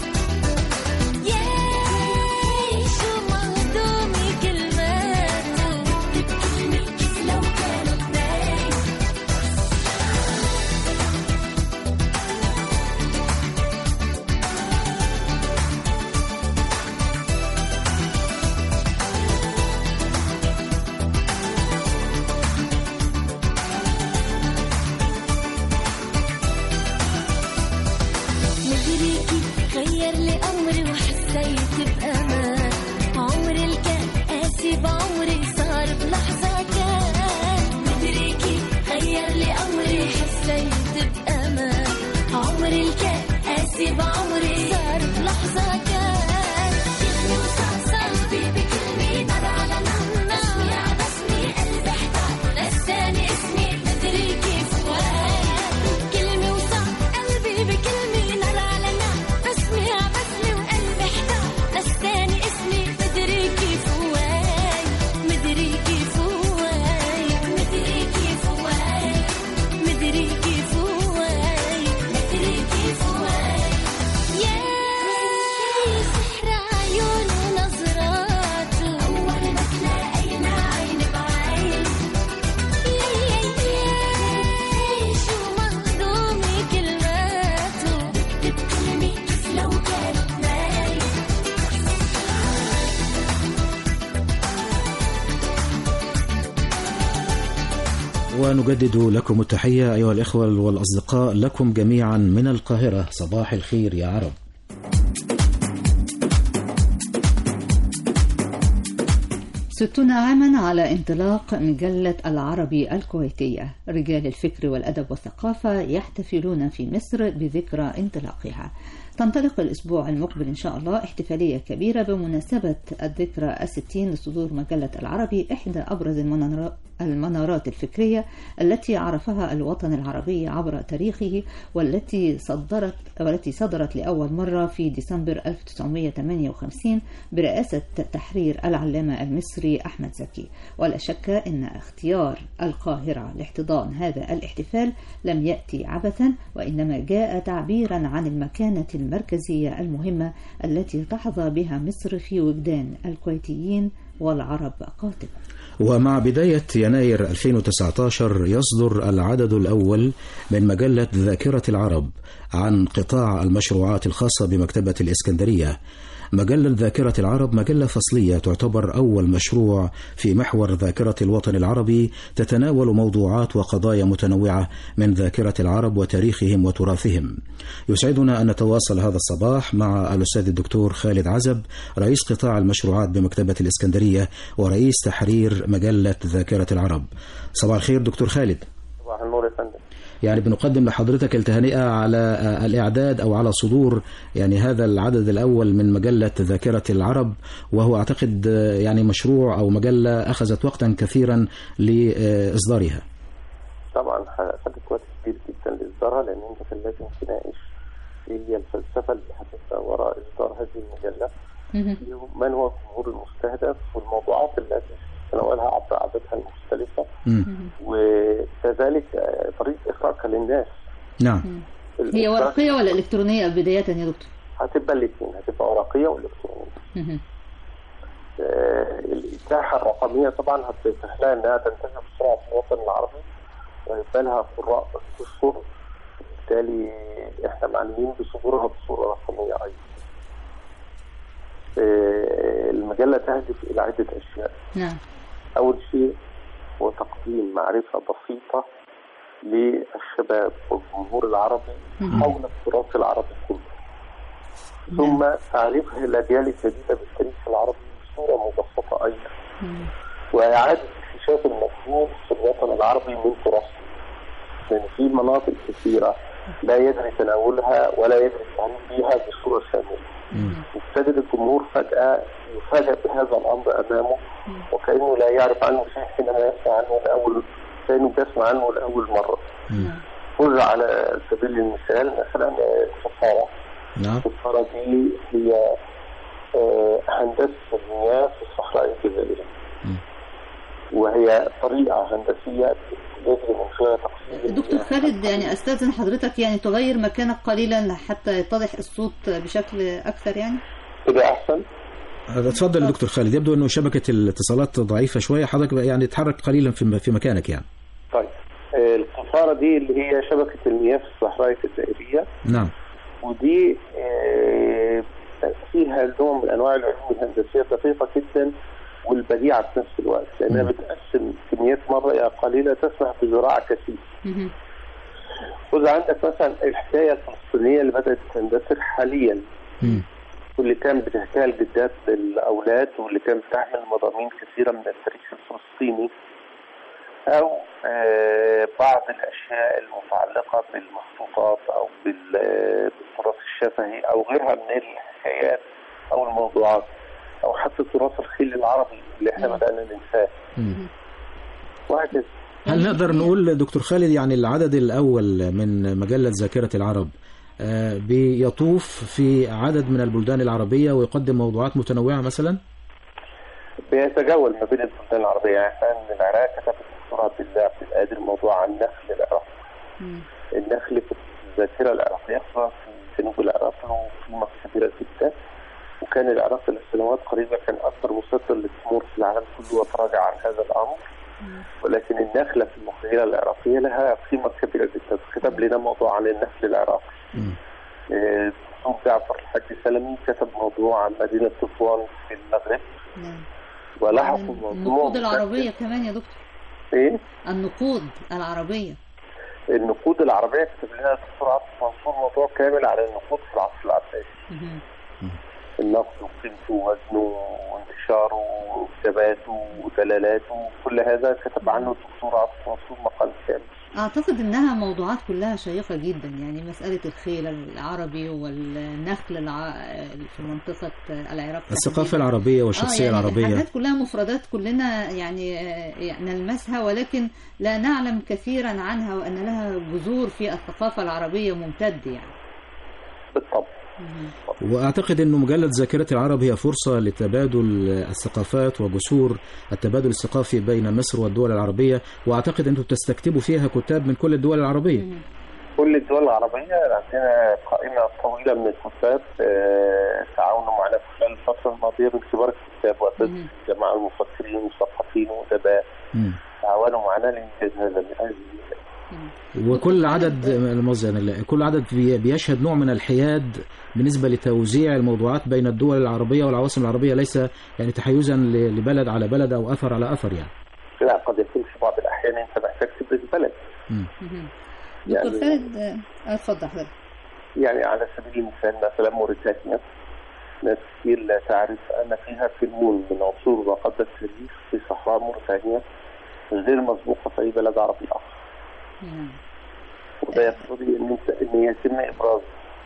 ياي شو مهضومة كلماته بكلمة كيف لو كانت باين مدريكي غير لي أمري وحسيت بأمان عمري اللي كان قاسي بعمري صار بلحظة كان مدريكي غير لي أمري حسيت بأمان عمري اللي كان قاسي بعمري صار بلحظة كان كلمة وصار قلبي بكلمة نار على نار بسمي عبسني قلبي احتار نساني اسمي مدري كيف وين كلمة وصار قلبي بكلمة نار على نار بسمي عبسني وقلبي احتار نساني اسمي مدري كيف وين مدري كيف وين مدري كيف وين مدري كيف وين مدري كيف وين ياي سحر عيون ونظراته أول ما تلاقينا عين بعين ياي شو مهضومة كلماته بكتب كلمة كيف لو كانت باين ونجدد لكم التحية أيها الإخوة والأصدقاء لكم جميعا من القاهرة صباح الخير يا عرب ستون عاما على انطلاق مجلة العربي الكويتية رجال الفكر والأدب والثقافة يحتفلون في مصر بذكرى انطلاقها تنطلق الأسبوع المقبل إن شاء الله احتفالية كبيرة بمناسبة الذكرى الستين لصدور مجلة العربي إحدى أبرز المنار- المنارات الفكرية التي عرفها الوطن العربي عبر تاريخه والتي صدرت والتي صدرت لأول مرة في ديسمبر 1958 برئاسة تحرير العلامة المصري أحمد زكي ولا شك أن اختيار القاهرة لاحتضان هذا الاحتفال لم يأتي عبثا وإنما جاء تعبيرا عن المكانة المركزية المهمة التي تحظى بها مصر في وجدان الكويتيين والعرب قاطبة ومع بداية يناير 2019 يصدر العدد الأول من مجلة ذاكرة العرب عن قطاع المشروعات الخاصة بمكتبة الإسكندرية مجلة ذاكرة العرب مجلة فصلية تعتبر أول مشروع في محور ذاكرة الوطن العربي تتناول موضوعات وقضايا متنوعة من ذاكرة العرب وتاريخهم وتراثهم يسعدنا أن نتواصل هذا الصباح مع الأستاذ الدكتور خالد عزب رئيس قطاع المشروعات بمكتبة الإسكندرية ورئيس تحرير مجلة ذاكرة العرب صباح الخير دكتور خالد صباح النور يا فندم يعني بنقدم لحضرتك التهنئة على آه، الإعداد أو على صدور يعني هذا العدد الأول من مجلة ذاكرة العرب وهو أعتقد آه، يعني مشروع أو مجلة أخذت وقتا كثيرا لإصدارها طبعا خدت وقت كبير جدا لاصدارها لان انت كان لازم تناقش ايه هي الفلسفه اللي هتبقى وراء اصدار هذه المجله من هو الجمهور المستهدف والموضوعات التي تتناولها عبر عاداتها المختلفه وكذلك آه، طريقه اخراجها للناس نعم هي ورقية ولا إلكترونية بداية يا دكتور؟ هتبقى الاثنين هتبقى ورقيه والكترونيه مهم. آه، الإتاحة الرقمية طبعا هتفتح لها إنها تنتشر بسرعة في الوطن العربي ويبقى لها قراء تشهر بالتالي إحنا معنيين بصدورها بصورة رقمية أيضا. آه، المجلة تهدف إلى عدة أشياء. نعم أول شيء هو تقديم معرفة بسيطة للشباب والجمهور العربي مهم. حول التراث العربي كله. ثم تعريفها الأجيال الجديدة بالتاريخ العربي بصورة مبسطة أيضا وإعادة اكتشاف المفهوم في الوطن العربي من تراثه لأن في مناطق كثيرة لا يدري تناولها ولا يدري التعامل فيها بصورة شاملة يبتدئ الجمهور فجأة يفاجأ بهذا الأمر أمامه وكأنه لا يعرف عنه شيء حينما يسمع عنه لأول كأنه بيسمع عنه لأول مرة خذ على سبيل المثال مثلا السفارة نعم السفارة دي هي آه، هندسة المياه في الصحراء الجزائرية وهي طريقة هندسية يجري من خلالها تقسيم دكتور خالد يعني استاذن حضرتك يعني تغير مكانك قليلا حتى يتضح الصوت بشكل اكثر يعني كده أحسن اتفضل يا دكتور خالد يبدو أنه شبكة الاتصالات ضعيفة شوية حضرتك بقى يعني تحرك قليلا في في مكانك يعني طيب آه، القفارة دي اللي هي شبكة المياه في الصحراء الجزائرية نعم ودي آه، فيها نوع من انواع العلوم الهندسيه دقيقه جدا والبديعه في نفس الوقت لانها بتقسم كميات مرئيه قليله تسمح بزراعه كثير. خذ عندك مثلا الحكايه الفلسطينيه اللي بدات تندثر حاليا واللي كان بتحكيها الجدات للاولاد واللي كان بتحمل مضامين كثيره من التاريخ الفلسطيني او آه، بعض الاشياء المتعلقه بالمخطوطات او بال- بالتراث الشفهي او غيرها من الحكايات او الموضوعات او حتى تراث الخيل العربي اللي احنا بدانا ننساه وهكذا هل نقدر نقول دكتور خالد يعني العدد الأول من مجلة ذاكرة العرب آه، بيطوف في عدد من البلدان العربية ويقدم موضوعات متنوعة مثلا؟ بيتجول ما بين البلدان العربيه يعني مثلا من العراق كتب الدكتور عبد الله عبد القادر موضوع عن نخل العراق النخل في الذاكره العراقيه خاصة في جنوب العراق له قيمه كبيره جدا وكان العراق في السنوات قريبه كان اكثر مصدر للتمور في العالم كله وتراجع عن هذا الامر ولكن النخله في المقهره العراقيه لها قيمه كبيره جدا كتب لنا موضوع عن النخل العراقي آه، الدكتور جعفر الحاج سلمي كتب موضوع عن مدينه صفوان في المغرب ولاحظوا موضوع النقود العربية كمان يا دكتور ايه النقود العربية النقود العربيه كتب لنا الدكتور عبد منصور موضوع كامل على النقود في العصر العباسي النقد وقيمته ووزنه وانتشاره وثباته ودلالاته كل هذا كتب عنه الدكتور عبد منصور مقال كامل اعتقد انها موضوعات كلها شيقة جدا يعني مسألة الخيل العربي والنخل الع... في منطقة العراق الثقافة العربية والشخصية آه يعني العربية الحاجات كلها مفردات كلنا يعني آه، يعني نلمسها ولكن لا نعلم كثيرا عنها وان لها جذور في الثقافة العربية ممتد يعني بالطبع وأعتقد أنه مجلة ذاكرة العرب هي فرصة لتبادل الثقافات وجسور التبادل الثقافي بين مصر والدول العربية وأعتقد أنتم تستكتبوا فيها كتاب من كل الدول العربية كل الدول العربية عندنا قائمة طويلة من الكتاب آه، تعاونوا معنا في خلال الفترة الماضية من كبار الكتاب وأساتذة الجماعة المفكرين والمثقفين والأدباء مم. تعاونوا معنا لإنجاز هذا هذه وكل عدد الموزع يعني كل عدد بي- بيشهد نوع من الحياد بالنسبة لتوزيع الموضوعات بين الدول العربية والعواصم العربية ليس يعني تحيزا ل- لبلد على بلد أو أثر على أثر يعني لا قد يكون في بعض الأحيان أنت محتاج تدرس بلد دكتور يعني- خالد آه، اتفضل حضرتك يعني على سبيل المثال مثلا موريتانيا ناس كتير لا تعرف أن فيها فيلمون من عصور ما قبل التاريخ في صحراء موريتانيا غير مسبوقة في أي بلد عربي آخر وده يقتضي أن أنت أن يتم إبراز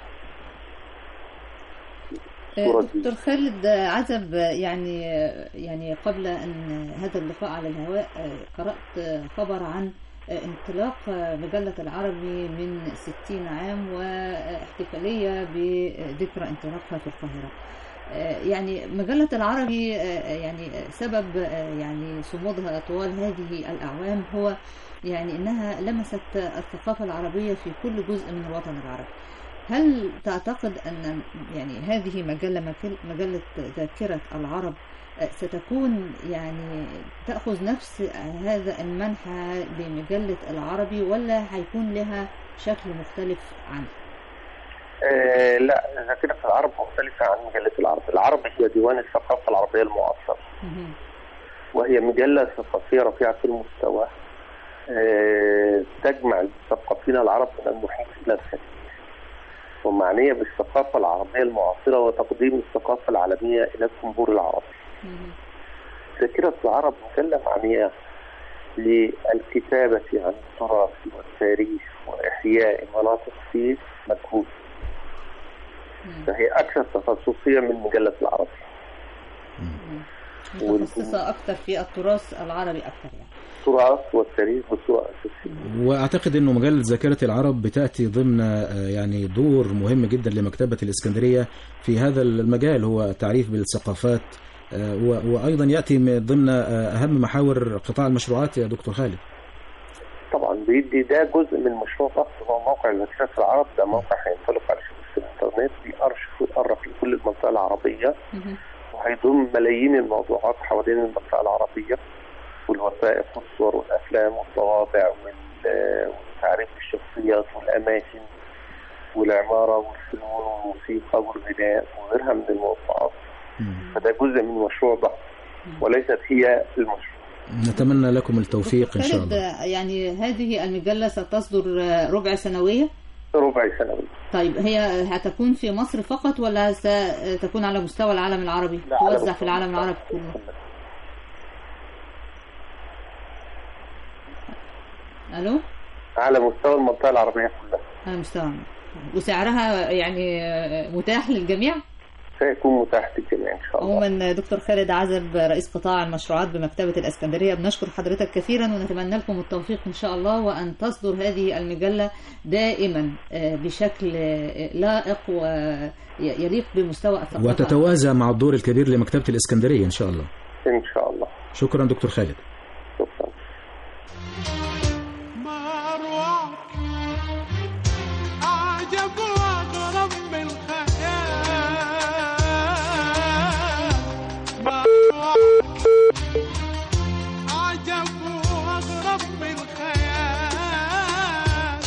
الصورة دي. دكتور خالد عزب يعني يعني قبل ان هذا اللقاء على الهواء قرات خبر عن انطلاق مجلة العربي من 60 عام واحتفالية بذكرى انطلاقها في القاهرة يعني مجلة العربي يعني سبب يعني صمودها طوال هذه الأعوام هو يعني إنها لمست الثقافة العربية في كل جزء من الوطن العربي هل تعتقد أن يعني هذه مجلة مجل- مجلة ذاكرة العرب ستكون يعني تأخذ نفس هذا المنحى لمجلة العربي ولا هيكون لها شكل مختلف عنه؟ آه لا ذاكرة العرب مختلفة عن مجلة العرب العرب هي ديوان الثقافة العربية المعاصرة وهي مجلة ثقافية رفيعة المستوى آه، تجمع المثقفين العرب من المحيط إلى الخليج ومعنية بالثقافة العربية المعاصرة وتقديم الثقافة العالمية إلى الجمهور العربي ذاكرة العرب مجلة معنية للكتابة عن التراث والتاريخ وإحياء مناطق فيه مجهول فهي أكثر تخصصية من مجلة العرب متخصصة أكثر في التراث العربي أكثر يعني التراث والتاريخ بصورة أساسية واعتقد انه مجله ذاكره العرب بتاتي ضمن آه، يعني دور مهم جدا لمكتبه الاسكندريه في هذا المجال هو التعريف بالثقافات آه، و- وايضا ياتي من ضمن آه، اهم محاور قطاع المشروعات يا دكتور خالد طبعا بيدي ده جزء من مشروع ضخم هو موقع ذاكرة العرب ده موقع هينطلق على شبكة الإنترنت بيأرشف ويقرب لكل المنطقة العربية وهيضم ملايين الموضوعات حوالين المنطقة العربية والوثائق والصور والأفلام والطوابع وال- وتعريف الشخصيات والأماكن والعمارة والفنون والموسيقى والغناء وغيرها من الموضوعات فده جزء من مشروع ضخم وليست هي المشروع نتمنى لكم التوفيق ان شاء خالد الله يعني هذه المجلة ستصدر ربع سنوية ربع سنوي طيب هي هتكون في مصر فقط ولا ستكون على مستوى العالم العربي لا، على توزع مستوى في العالم العربي كله الو على مستوى المنطقة العربية كلها على مستوى وسعرها يعني متاح للجميع سيكون متاح للجميع إن شاء الله عموما دكتور خالد عزب رئيس قطاع المشروعات بمكتبة الإسكندرية بنشكر حضرتك كثيرا ونتمنى لكم التوفيق إن شاء الله وأن تصدر هذه المجلة دائما آه، بشكل آه، لائق ويليق بمستوى الثقافة وتتوازى مع الدور الكبير لمكتبه الاسكندريه ان شاء الله إن شاء الله شكرا دكتور خالد أعجب وأغرب من الخيال مروعك أعجب وأغرب من الخيال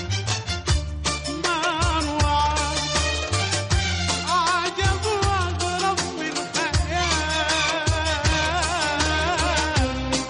مروعك أعجب وأغرب من الخيال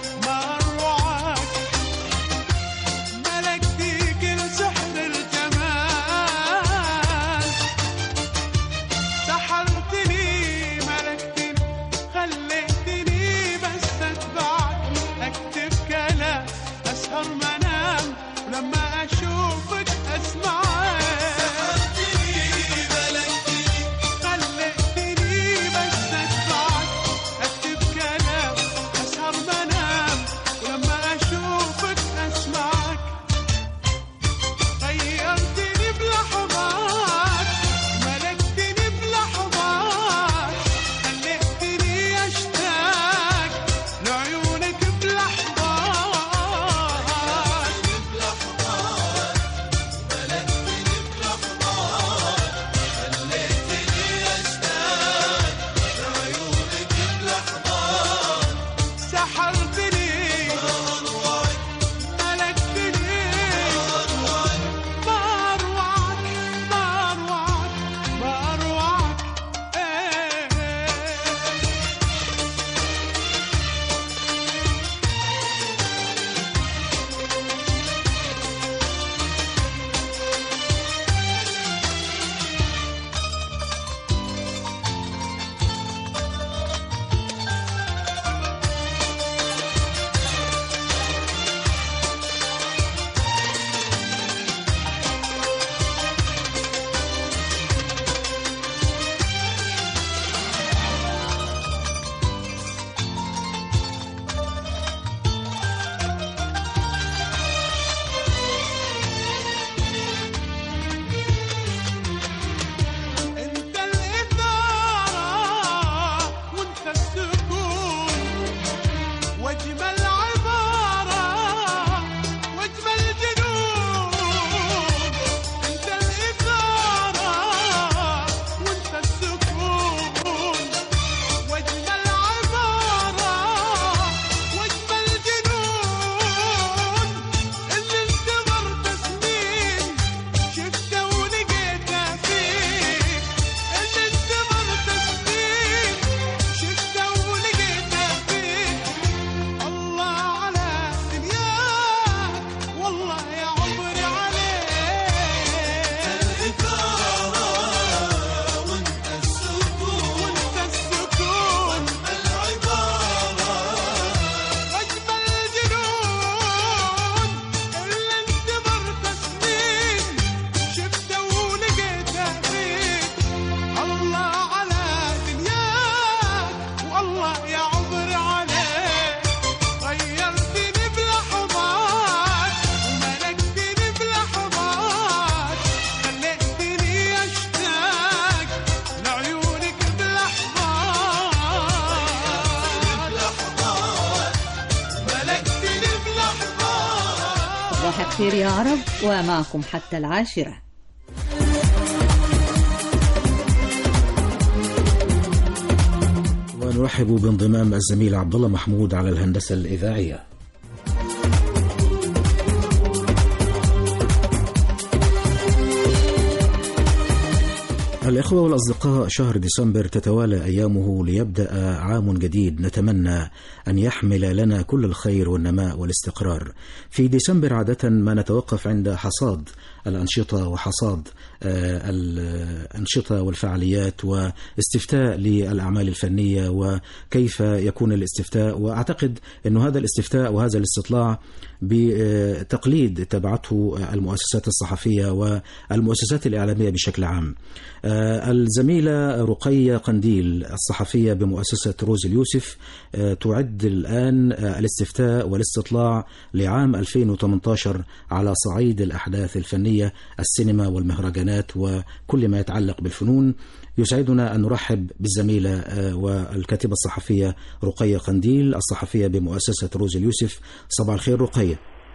الخير يا عرب ومعكم حتى العاشرة ونرحب بانضمام الزميل عبد الله محمود على الهندسة الإذاعية الإخوة والأصدقاء شهر ديسمبر تتوالى أيامه ليبدأ عام جديد نتمنى أن يحمل لنا كل الخير والنماء والاستقرار في ديسمبر عادة ما نتوقف عند حصاد الأنشطة وحصاد آه، الأنشطة والفعاليات واستفتاء للأعمال الفنية وكيف يكون الاستفتاء وأعتقد أن هذا الاستفتاء وهذا الاستطلاع بتقليد تبعته المؤسسات الصحفية والمؤسسات الإعلامية بشكل عام آه، الزميلة رقية قنديل الصحفية بمؤسسة روز اليوسف آه، تعد الآن آه، الاستفتاء والاستطلاع لعام 2018 على صعيد الأحداث الفنية السينما والمهرجانات وكل ما يتعلق بالفنون يسعدنا أن نرحب بالزميلة آه، والكاتبة الصحفية رقية قنديل الصحفية بمؤسسة روز اليوسف صباح الخير رقية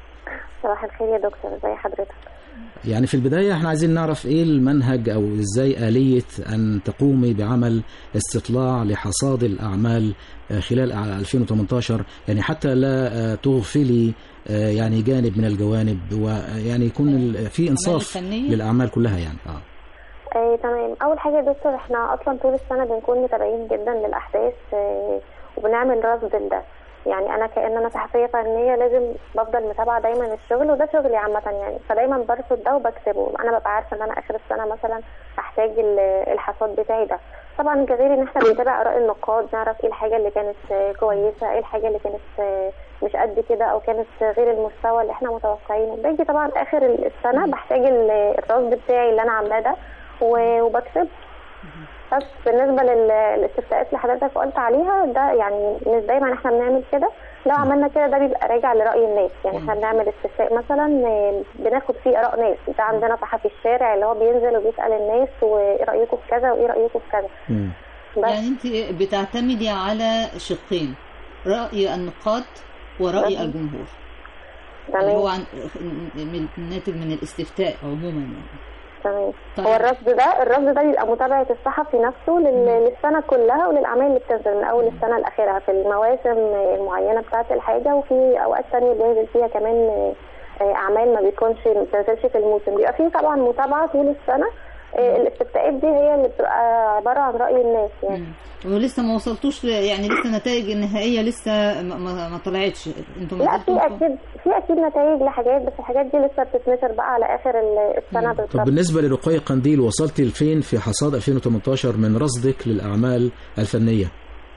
صباح الخير يا دكتور ازي حضرتك يعني في البداية احنا عايزين نعرف ايه المنهج او ازاي آلية ان تقومي بعمل استطلاع لحصاد الاعمال آه، خلال 2018 يعني حتى لا آه، تغفلي آه، يعني جانب من الجوانب ويعني يكون ال- في انصاف الفنية؟ للاعمال كلها يعني اه آه، تمام اول حاجه يا دكتور احنا اصلا طول السنه بنكون متابعين جدا للاحداث آه، وبنعمل رصد لده يعني انا كأن انا صحفيه فنيه لازم بفضل متابعه دايما الشغل وده شغلي عامه يعني فدايما برصد ده وبكتبه انا ببقى عارفه ان انا اخر السنه مثلا هحتاج ال- الحصاد بتاعي ده طبعا غير ان احنا بنتابع اراء النقاد نعرف ايه الحاجه اللي كانت آه، كويسه ايه الحاجه اللي كانت آه، مش قد كده او كانت غير المستوى اللي احنا متوقعينه باجي طبعا اخر السنه بحتاج ال- الرصد بتاعي اللي انا عاملاه ده و- وبكتبه بس بالنسبه لل- للاستفتاءات اللي حضرتك قلت عليها ده يعني مش دايما احنا بنعمل كده لو عملنا كده ده بيبقى راجع لراي الناس يعني احنا بنعمل استفتاء مثلا آه، بناخد فيه اراء ناس ده عندنا صحفي الشارع اللي هو بينزل وبيسال الناس وايه رايكم في كذا وايه رايكم في كذا يعني انت بتعتمدي على شقين رأي النقاد ورأي تمام. الجمهور تمام. اللي هو عن من الناتج من الاستفتاء عموما يعني تمام طيب. هو الرصد ده الرصد ده بيبقى متابعه الصحفي نفسه لل- للسنه كلها وللاعمال اللي بتنزل من اول السنه لاخرها في المواسم المعينه بتاعه الحاجه وفي اوقات تانية بينزل فيها كمان آه، اعمال ما بيكونش ما بتنزلش في الموسم بيبقى فيه طبعا متابعه طول السنه آه، الاستفتاءات دي هي اللي بتبقى عباره عن راي الناس يعني ولسه ما وصلتوش ل- يعني لسه النتائج النهائية لسه ما, ما, ما طلعتش انتم ما لا زلتم في اكيد في اكيد نتائج لحاجات بس الحاجات دي لسه بتتنشر بقى على اخر ال- السنه طب بالظبط بالنسبة لرقية قنديل وصلتي لفين في حصاد 2018 من رصدك للأعمال الفنية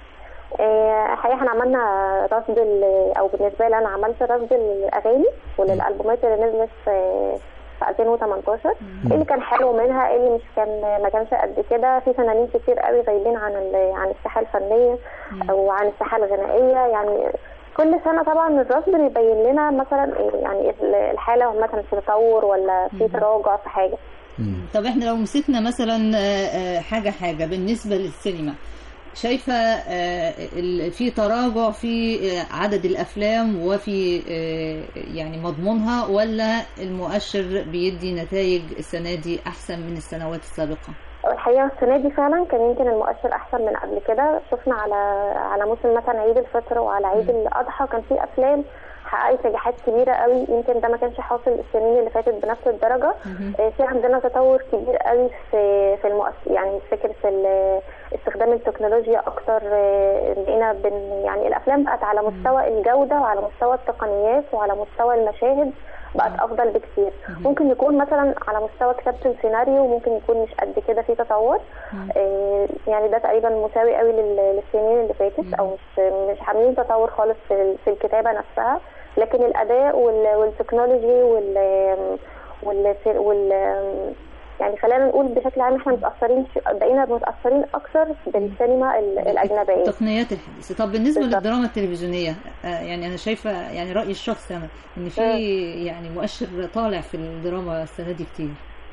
آه، الحقيقه احنا عملنا رصد ال- او بالنسبه لي انا عملت رصد للاغاني وللالبومات اللي نزلت في في 2018 ايه اللي كان حلو منها ايه اللي مش كان ما كانش قد كده في فنانين كتير قوي غايبين عن ال- عن الساحه الفنيه او عن الساحه الغنائيه يعني كل سنه طبعا الرصد بيبين لنا مثلا إيه يعني ال- الحاله مثلا في تطور ولا في تراجع في حاجه طب احنا لو مسكنا مثلا آه، آه، حاجة حاجة بالنسبة للسينما شايفة آه، ال- في تراجع في آه، عدد الأفلام وفي آه، يعني مضمونها ولا المؤشر بيدي نتائج السنة دي أحسن من السنوات السابقة؟ الحقيقه السنه دي فعلا كان يمكن المؤشر احسن من قبل كده شفنا على على موسم مثلا عيد الفطر وعلى عيد الاضحى كان في افلام حققت نجاحات كبيره قوي يمكن ده ما كانش حاصل السنين اللي فاتت بنفس الدرجه آه، في عندنا تطور كبير قوي في في المؤسس يعني فكره ال- استخدام التكنولوجيا اكتر آه، لقينا بن يعني الافلام بقت على مستوى الجوده وعلى مستوى التقنيات وعلى مستوى المشاهد بقت افضل بكتير ممكن يكون مثلا على مستوى كتابه السيناريو ممكن يكون مش قد كده في تطور آه، يعني ده تقريبا مساوي قوي لل- للسنين اللي فاتت او مش مش عاملين تطور خالص في ال- في الكتابه نفسها لكن الاداء وال- والتكنولوجي وال وال, وال يعني خلينا نقول بشكل عام احنا متاثرين بقينا متاثرين اكثر بالسينما ال- الاجنبيه التقنيات الحديثة طب بالنسبة بالظبط. للدراما التلفزيونية آه، يعني أنا شايفة يعني رأيي الشخصي أنا إن في يعني مؤشر طالع في الدراما السنة دي كتير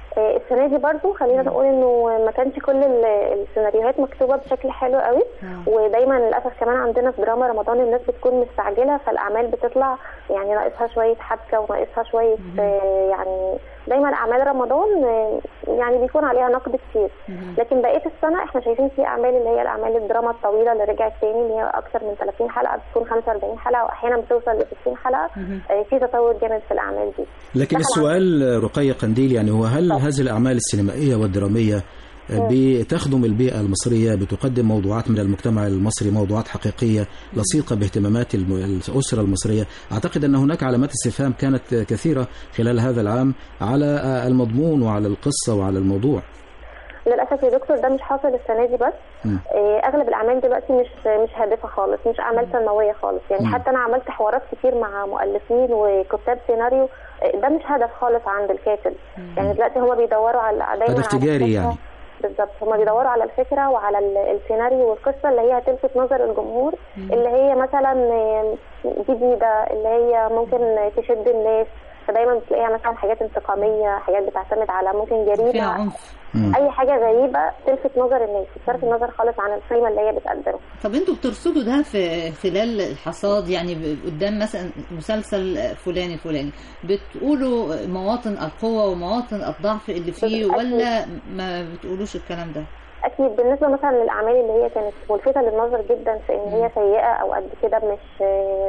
آه، السنه دي برضو خلينا نقول انه ما كانش كل ال- السيناريوهات مكتوبه بشكل حلو قوي ودايما للاسف كمان عندنا في دراما رمضان الناس بتكون مستعجله فالاعمال بتطلع يعني ناقصها شويه حبكه وناقصها شويه آه، يعني دايما اعمال رمضان آه، يعني بيكون عليها نقد كتير لكن بقيه السنه احنا شايفين في اعمال اللي هي الاعمال الدراما الطويله اللي رجعت تاني اللي هي اكثر من 30 حلقه بتكون 45 حلقه واحيانا بتوصل ل 60 حلقه آه، في تطور جامد في الاعمال دي لكن طبعاً. السؤال رقية قنديل يعني هو هل هذه الأعمال السينمائية والدرامية بتخدم البيئة المصرية بتقدم موضوعات من المجتمع المصري موضوعات حقيقية لصيقة باهتمامات الم- الأسرة المصرية أعتقد أن هناك علامات استفهام كانت كثيرة خلال هذا العام على المضمون وعلى القصة وعلى الموضوع للاسف يا دكتور ده مش حاصل السنه دي بس مم. آه، اغلب الاعمال دلوقتي مش مش هادفه خالص مش اعمال سنويه خالص يعني مم. حتى انا عملت حوارات كتير مع مؤلفين وكتاب سيناريو آه، ده مش هدف خالص عند الكاتب يعني دلوقتي هما بيدوروا على دايما هدف على تجاري الفكرة. يعني. بالظبط هما بيدوروا على الفكره وعلى ال- السيناريو والقصه اللي هي هتلفت نظر الجمهور اللي هي مثلا آه، جديده اللي هي ممكن تشد الناس فدايما بتلاقيها مثلا حاجات انتقاميه حاجات بتعتمد على ممكن فيها جريمه عنف اي حاجه غريبه تلفت نظر الناس بتصرف النظر خالص عن القيمه اللي هي بتقدمها طب انتوا بترصدوا ده في خلال الحصاد يعني ب- قدام مثلا مسلسل فلاني فلاني بتقولوا مواطن القوة ومواطن الضعف اللي فيه أكيد. ولا ما بتقولوش الكلام ده؟ اكيد بالنسبه مثلا للاعمال اللي هي كانت ملفته للنظر جدا في ان هي سيئه او قد كده مش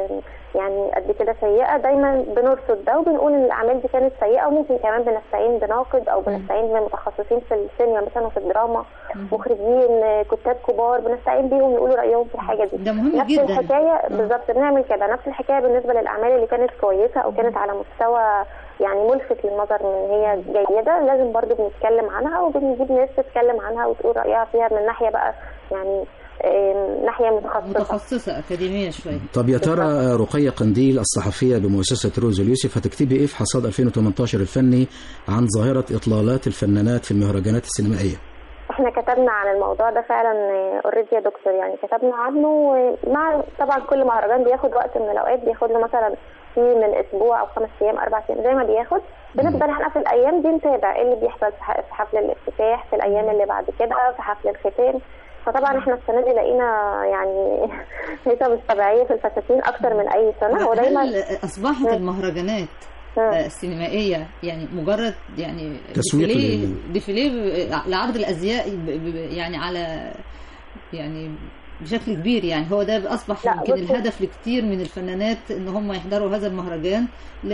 يعني قد كده سيئه دايما بنرصد ده وبنقول ان الاعمال دي كانت سيئه وممكن كمان بنستعين بناقد او بنستعين بمتخصصين في السينما مثلا وفي الدراما مخرجين كتاب كبار بنستعين بيهم يقولوا رايهم في الحاجه دي ده مهم نفس جدا. الحكايه بالظبط بنعمل كده نفس الحكايه بالنسبه للاعمال اللي كانت كويسه او كانت على مستوى يعني ملفت للنظر ان هي جيده لازم برضو بنتكلم عنها وبنجيب ناس تتكلم عنها وتقول رايها فيها من ناحيه بقى يعني آم، ناحيه متخصصه متخصصة أكاديمية شوية طب يا ترى رقية قنديل الصحفية بمؤسسة روز اليوسف هتكتبي ايه في حصاد 2018 الفني عن ظاهرة إطلالات الفنانات في المهرجانات السينمائية؟ احنا كتبنا عن الموضوع ده فعلا اوريدي يا دكتور يعني كتبنا عنه مع طبعا كل مهرجان بياخد وقت من الاوقات بياخد له مثلا في من اسبوع او خمس ايام اربع ايام زي ما بياخد بنفضل احنا في الايام دي نتابع ايه اللي بيحصل في ح- في حفل الافتتاح في الايام اللي بعد كده في حفل الختام فطبعا احنا السنه دي لقينا يعني نسبه مش طبيعيه في الفساتين اكتر من اي سنه ودايما هل أصبحت المهرجانات آه، السينمائية يعني مجرد يعني تسويق ديفيليه لل- ديفيليه ب- لعرض الأزياء ب- ب- يعني على يعني بشكل كبير يعني هو ده أصبح لا، يمكن بصي. الهدف لكتير من الفنانات إن هم يحضروا هذا المهرجان ل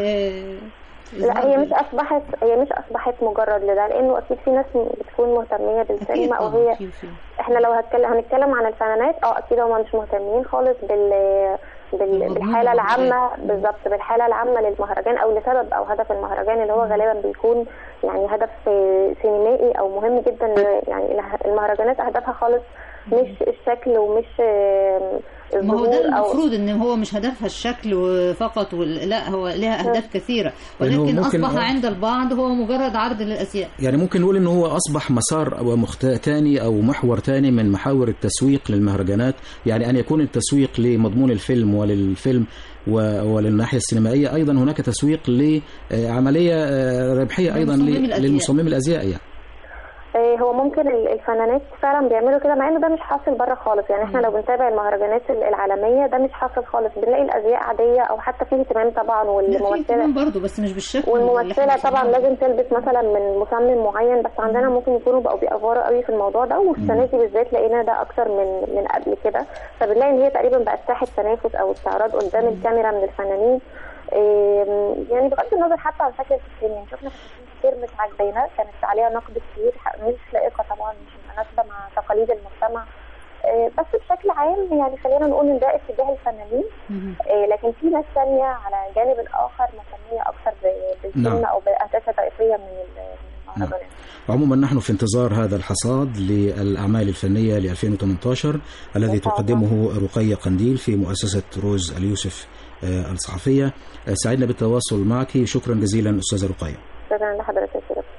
لا هي مش اصبحت هي مش اصبحت مجرد لده لانه اكيد في ناس بتكون مهتميه بالسينما او هي احنا لو هتكلم هنتكلم عن الفنانات اه اكيد هم مش مهتمين خالص بال بال- بالحاله العامه بالظبط بالحاله العامه للمهرجان او لسبب او هدف المهرجان اللي هو غالبا بيكون يعني هدف سينمائي او مهم جدا يعني المهرجانات اهدافها خالص مش الشكل ومش آم، ما هو ده الظهور او المفروض ان هو مش هدفها الشكل فقط وال... لا هو لها اهداف كثيره يعني هو ولكن ممكن- اصبح عند البعض هو مجرد عرض للازياء يعني ممكن نقول ان هو اصبح مسار او مخت... تاني او محور تاني من محاور التسويق للمهرجانات يعني ان يكون التسويق لمضمون الفيلم وللفيلم و... وللناحيه السينمائيه ايضا هناك تسويق لعمليه ربحيه ايضا لمصممي ل... الأزياء. للمصمم الازياء يعني آه، هو ممكن ال- الفنانات فعلا بيعملوا كده مع انه ده مش حاصل بره خالص يعني احنا لو بنتابع المهرجانات ال- العالميه ده مش حاصل خالص بنلاقي الازياء عاديه او حتى فيه اهتمام طبعا لا في والممثله اهتمام برضه بس مش بالشكل اللي والممثله احنا طبعا شايفينه. لازم تلبس مثلا من مصمم معين بس عندنا ممكن يكونوا بقوا بيأفوروا قوي في الموضوع ده والسنه دي بالذات لقينا ده اكتر من من قبل كده فبنلاقي ان هي تقريبا بقت ساحه تنافس او استعراض قدام الكاميرا من الفنانين إيه، يعني بغض النظر حتى عن شكل الفساتين يعني شفنا فساتين كتير مش عاجبانا كانت عليها نقد كتير مش لائقه طبعا مش مناسبه مع تقاليد المجتمع إيه، بس بشكل عام يعني خلينا نقول ان ده اتجاه الفنانين إيه، لكن في ناس ثانيه على الجانب الاخر مهتميه اكثر ب- بالسينما نعم. او بالاهداف الرئيسيه من ال- من المهرجانات عموما نحن في انتظار هذا الحصاد للأعمال الفنية ل 2018 الذي تقدمه رقية قنديل في مؤسسة روز اليوسف آه، الصحفية آه، سعدنا بالتواصل معك شكرا جزيلا أستاذة رقية شكرا لحضرتك يا شرف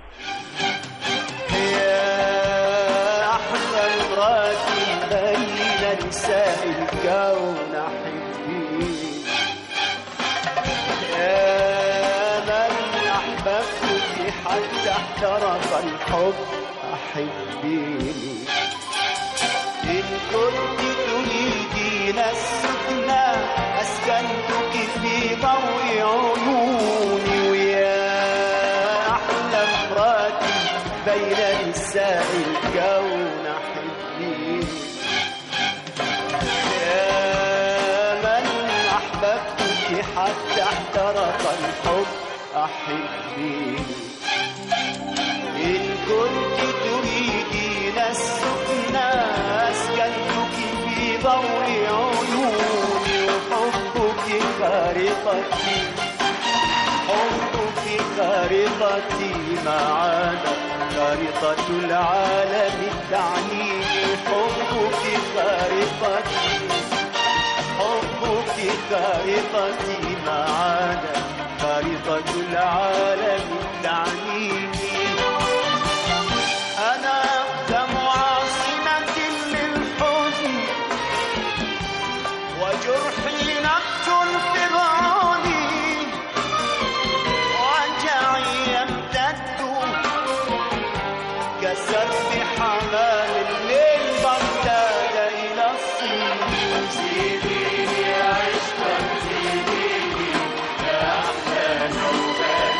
أحلى مراتي بين نساء الكون أحبي يا من أحببتك حتى احترق الحب أحبيني إن كنت تريدين السكنى أسكنتك في ضوء عيوني ويا أحلى امرأة بين نساء الكون أحبيني يا من أحببتك حتى احترق الحب أحبيني إن كنت تريدين السكنى أسكنتك في ضوء عيوني وحبك خارقتي حبك خارقتي ما عاد خارقة العالم تعنيني حبك خارقتي حبك خارقتي ما عاد خارقة العالم تعنيني أنا أقدم عاصمة للحزن وجرحي نقش في غرامي وجعي يمتد كسرب حمام الليل بغداد إلى الصين سيديني عشقا سيديني يا أحلى نوبات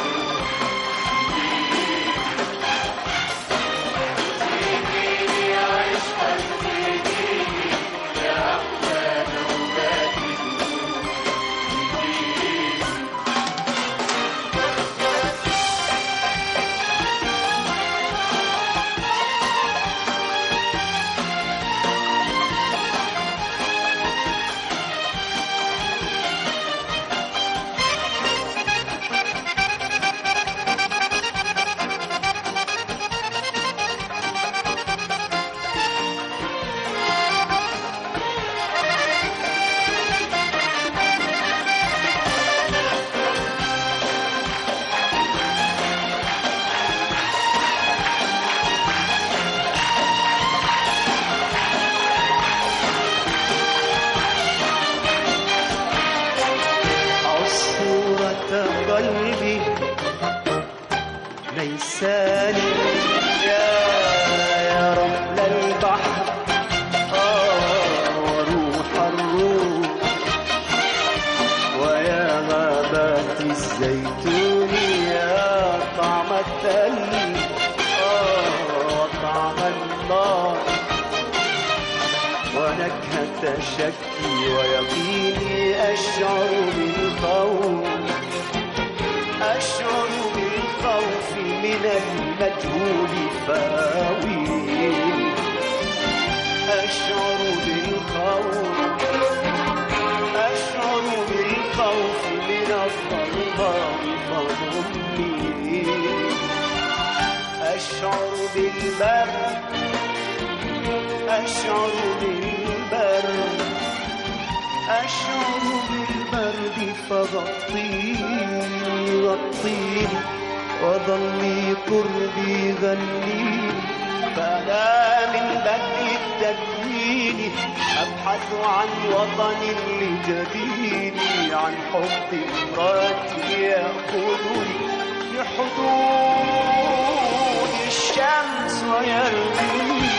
سيديني عشقا سيديني يا أحلى نوبات عصفورة قلبي ليساني يا يا رمل البحر آه وروح الروح ويا غابات الزيتون يا طعم التل آه وطعم النار ونكهة شكي ويقيني أشعر بالخوف أشعر بالخوف من المجهول فاوي أشعر بالخوف أشعر بالخوف من الظلام فضمي أشعر بالبرد أشعر بالبرد أشعر بالبرد فغطيني غطيني وظلي قربي غنيني فأنا من بدء التكوين أبحث عن وطن لجبيني عن حب امرأتي يأخذني لحدود الشمس ويرميني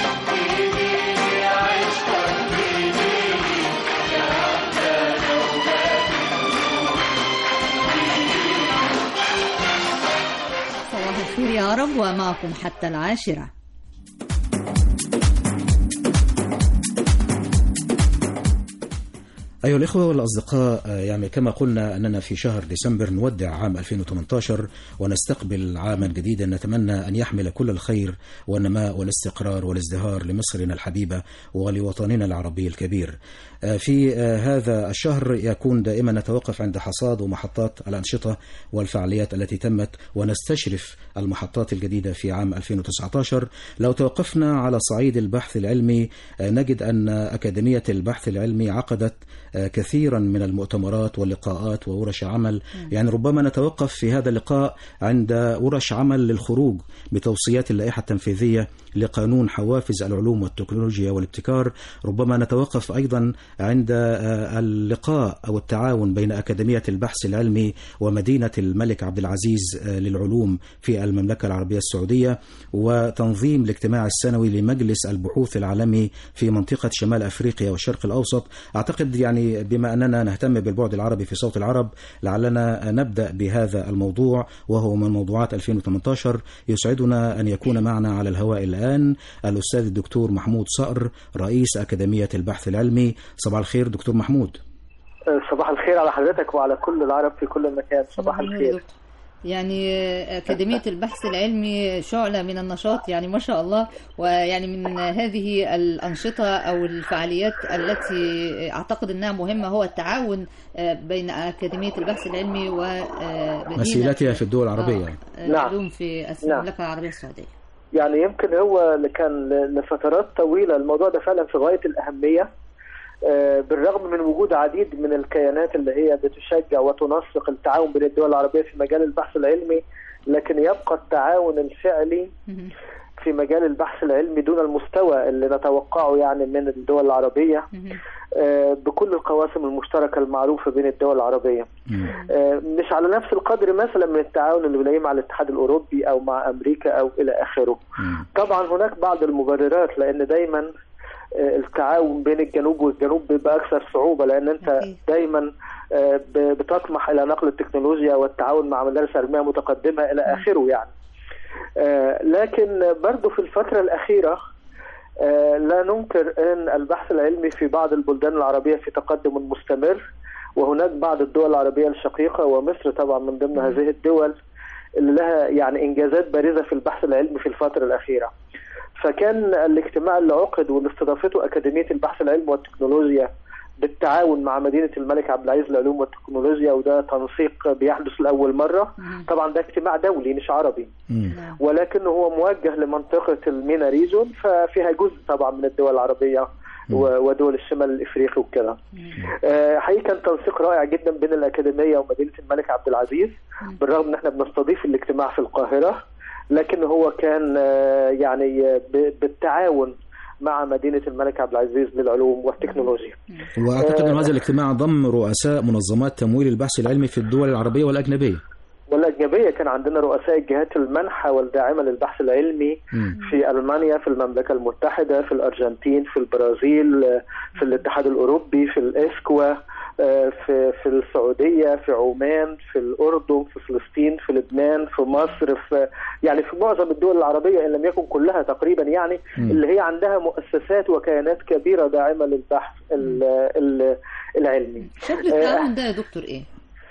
صباح الخير يا رب ومعكم حتى العاشرة أيها الإخوة والأصدقاء آه، يعني كما قلنا أننا في شهر ديسمبر نودع عام 2018 ونستقبل عاما جديدا نتمنى أن يحمل كل الخير والنماء والاستقرار والازدهار لمصرنا الحبيبة ولوطننا العربي الكبير آه، في آه، هذا الشهر يكون دائما نتوقف عند حصاد ومحطات الأنشطة والفعاليات التي تمت ونستشرف المحطات الجديدة في عام 2019 لو توقفنا على صعيد البحث العلمي آه، نجد أن أكاديمية البحث العلمي عقدت آه، كثيرا من المؤتمرات واللقاءات وورش عمل يعني ربما نتوقف في هذا اللقاء عند ورش عمل للخروج بتوصيات اللائحة التنفيذية لقانون حوافز العلوم والتكنولوجيا والابتكار ربما نتوقف أيضا عند آه، اللقاء أو التعاون بين أكاديمية البحث العلمي ومدينة الملك عبد العزيز آه، للعلوم في المملكة العربية السعودية وتنظيم الاجتماع السنوي لمجلس البحوث العالمي في منطقة شمال أفريقيا والشرق الأوسط أعتقد يعني بما أننا نهتم بالبعد العربي في صوت العرب لعلنا نبدأ بهذا الموضوع وهو من موضوعات 2018 يسعدنا أن يكون معنا على الهواء الآن الأستاذ الدكتور محمود صقر رئيس أكاديمية البحث العلمي صباح الخير دكتور محمود صباح الخير على حضرتك وعلى كل العرب في كل مكان صباح الخير يعني أكاديمية البحث العلمي شعلة من النشاط يعني ما شاء الله ويعني من هذه الأنشطة أو الفعاليات التي أعتقد أنها مهمة هو التعاون بين أكاديمية البحث العلمي ومدينة مسيرتها في الدول العربية العلوم في المملكة العربية السعودية يعني يمكن هو اللي كان لفترات طويلة الموضوع ده فعلا في غاية الأهمية آه، بالرغم من وجود عديد من الكيانات اللي هي بتشجع وتنسق التعاون بين الدول العربية في مجال البحث العلمي لكن يبقى التعاون الفعلي في مجال البحث العلمي دون المستوى اللي نتوقعه يعني من الدول العربية آه، بكل القواسم المشتركة المعروفة بين الدول العربية آه، مش على نفس القدر مثلا من التعاون اللي بنلاقيه مع الاتحاد الأوروبي أو مع أمريكا أو إلى آخره طبعا هناك بعض المبررات لأن دايما آه، التعاون بين الجنوب والجنوب بيبقى اكثر صعوبه لان انت دايما آه، ب- بتطمح الى نقل التكنولوجيا والتعاون مع مدارس علميه متقدمه الى اخره يعني آه، لكن برضو في الفتره الاخيره آه، لا ننكر ان البحث العلمي في بعض البلدان العربيه في تقدم مستمر وهناك بعض الدول العربيه الشقيقه ومصر طبعا من ضمن هذه الدول اللي لها يعني انجازات بارزه في البحث العلمي في الفتره الاخيره. فكان الاجتماع اللي عقد واللي استضافته أكاديمية البحث العلمي والتكنولوجيا بالتعاون مع مدينة الملك عبد العزيز للعلوم والتكنولوجيا وده تنسيق بيحدث لأول مرة طبعا ده اجتماع دولي مش عربي ولكن هو موجه لمنطقة المينا ريجون ففيها جزء طبعا من الدول العربية و- ودول الشمال الافريقي وكده. آه، حقيقي كان تنسيق رائع جدا بين الاكاديميه ومدينه الملك عبد العزيز بالرغم ان احنا بنستضيف الاجتماع في القاهره لكن هو كان آه، يعني آه، ب- بالتعاون مع مدينه الملك عبد العزيز للعلوم والتكنولوجيا. وأعتقد أن هذا الاجتماع ضم رؤساء منظمات تمويل البحث العلمي في الدول العربية والأجنبية والأجنبية كان عندنا رؤساء الجهات المنحة والداعمة للبحث العلمي في ألمانيا في المملكة المتحدة في الأرجنتين في البرازيل آه، في الاتحاد الأوروبي في الإسكوا آه، في في السعودية في عمان في الأردن في فلسطين في لبنان في مصر في يعني في معظم الدول العربية إن لم يكن كلها تقريبا يعني مم. اللي هي عندها مؤسسات وكيانات كبيرة داعمة للبحث ال- ال- العلمي شكل آه، التعاون ده يا دكتور إيه؟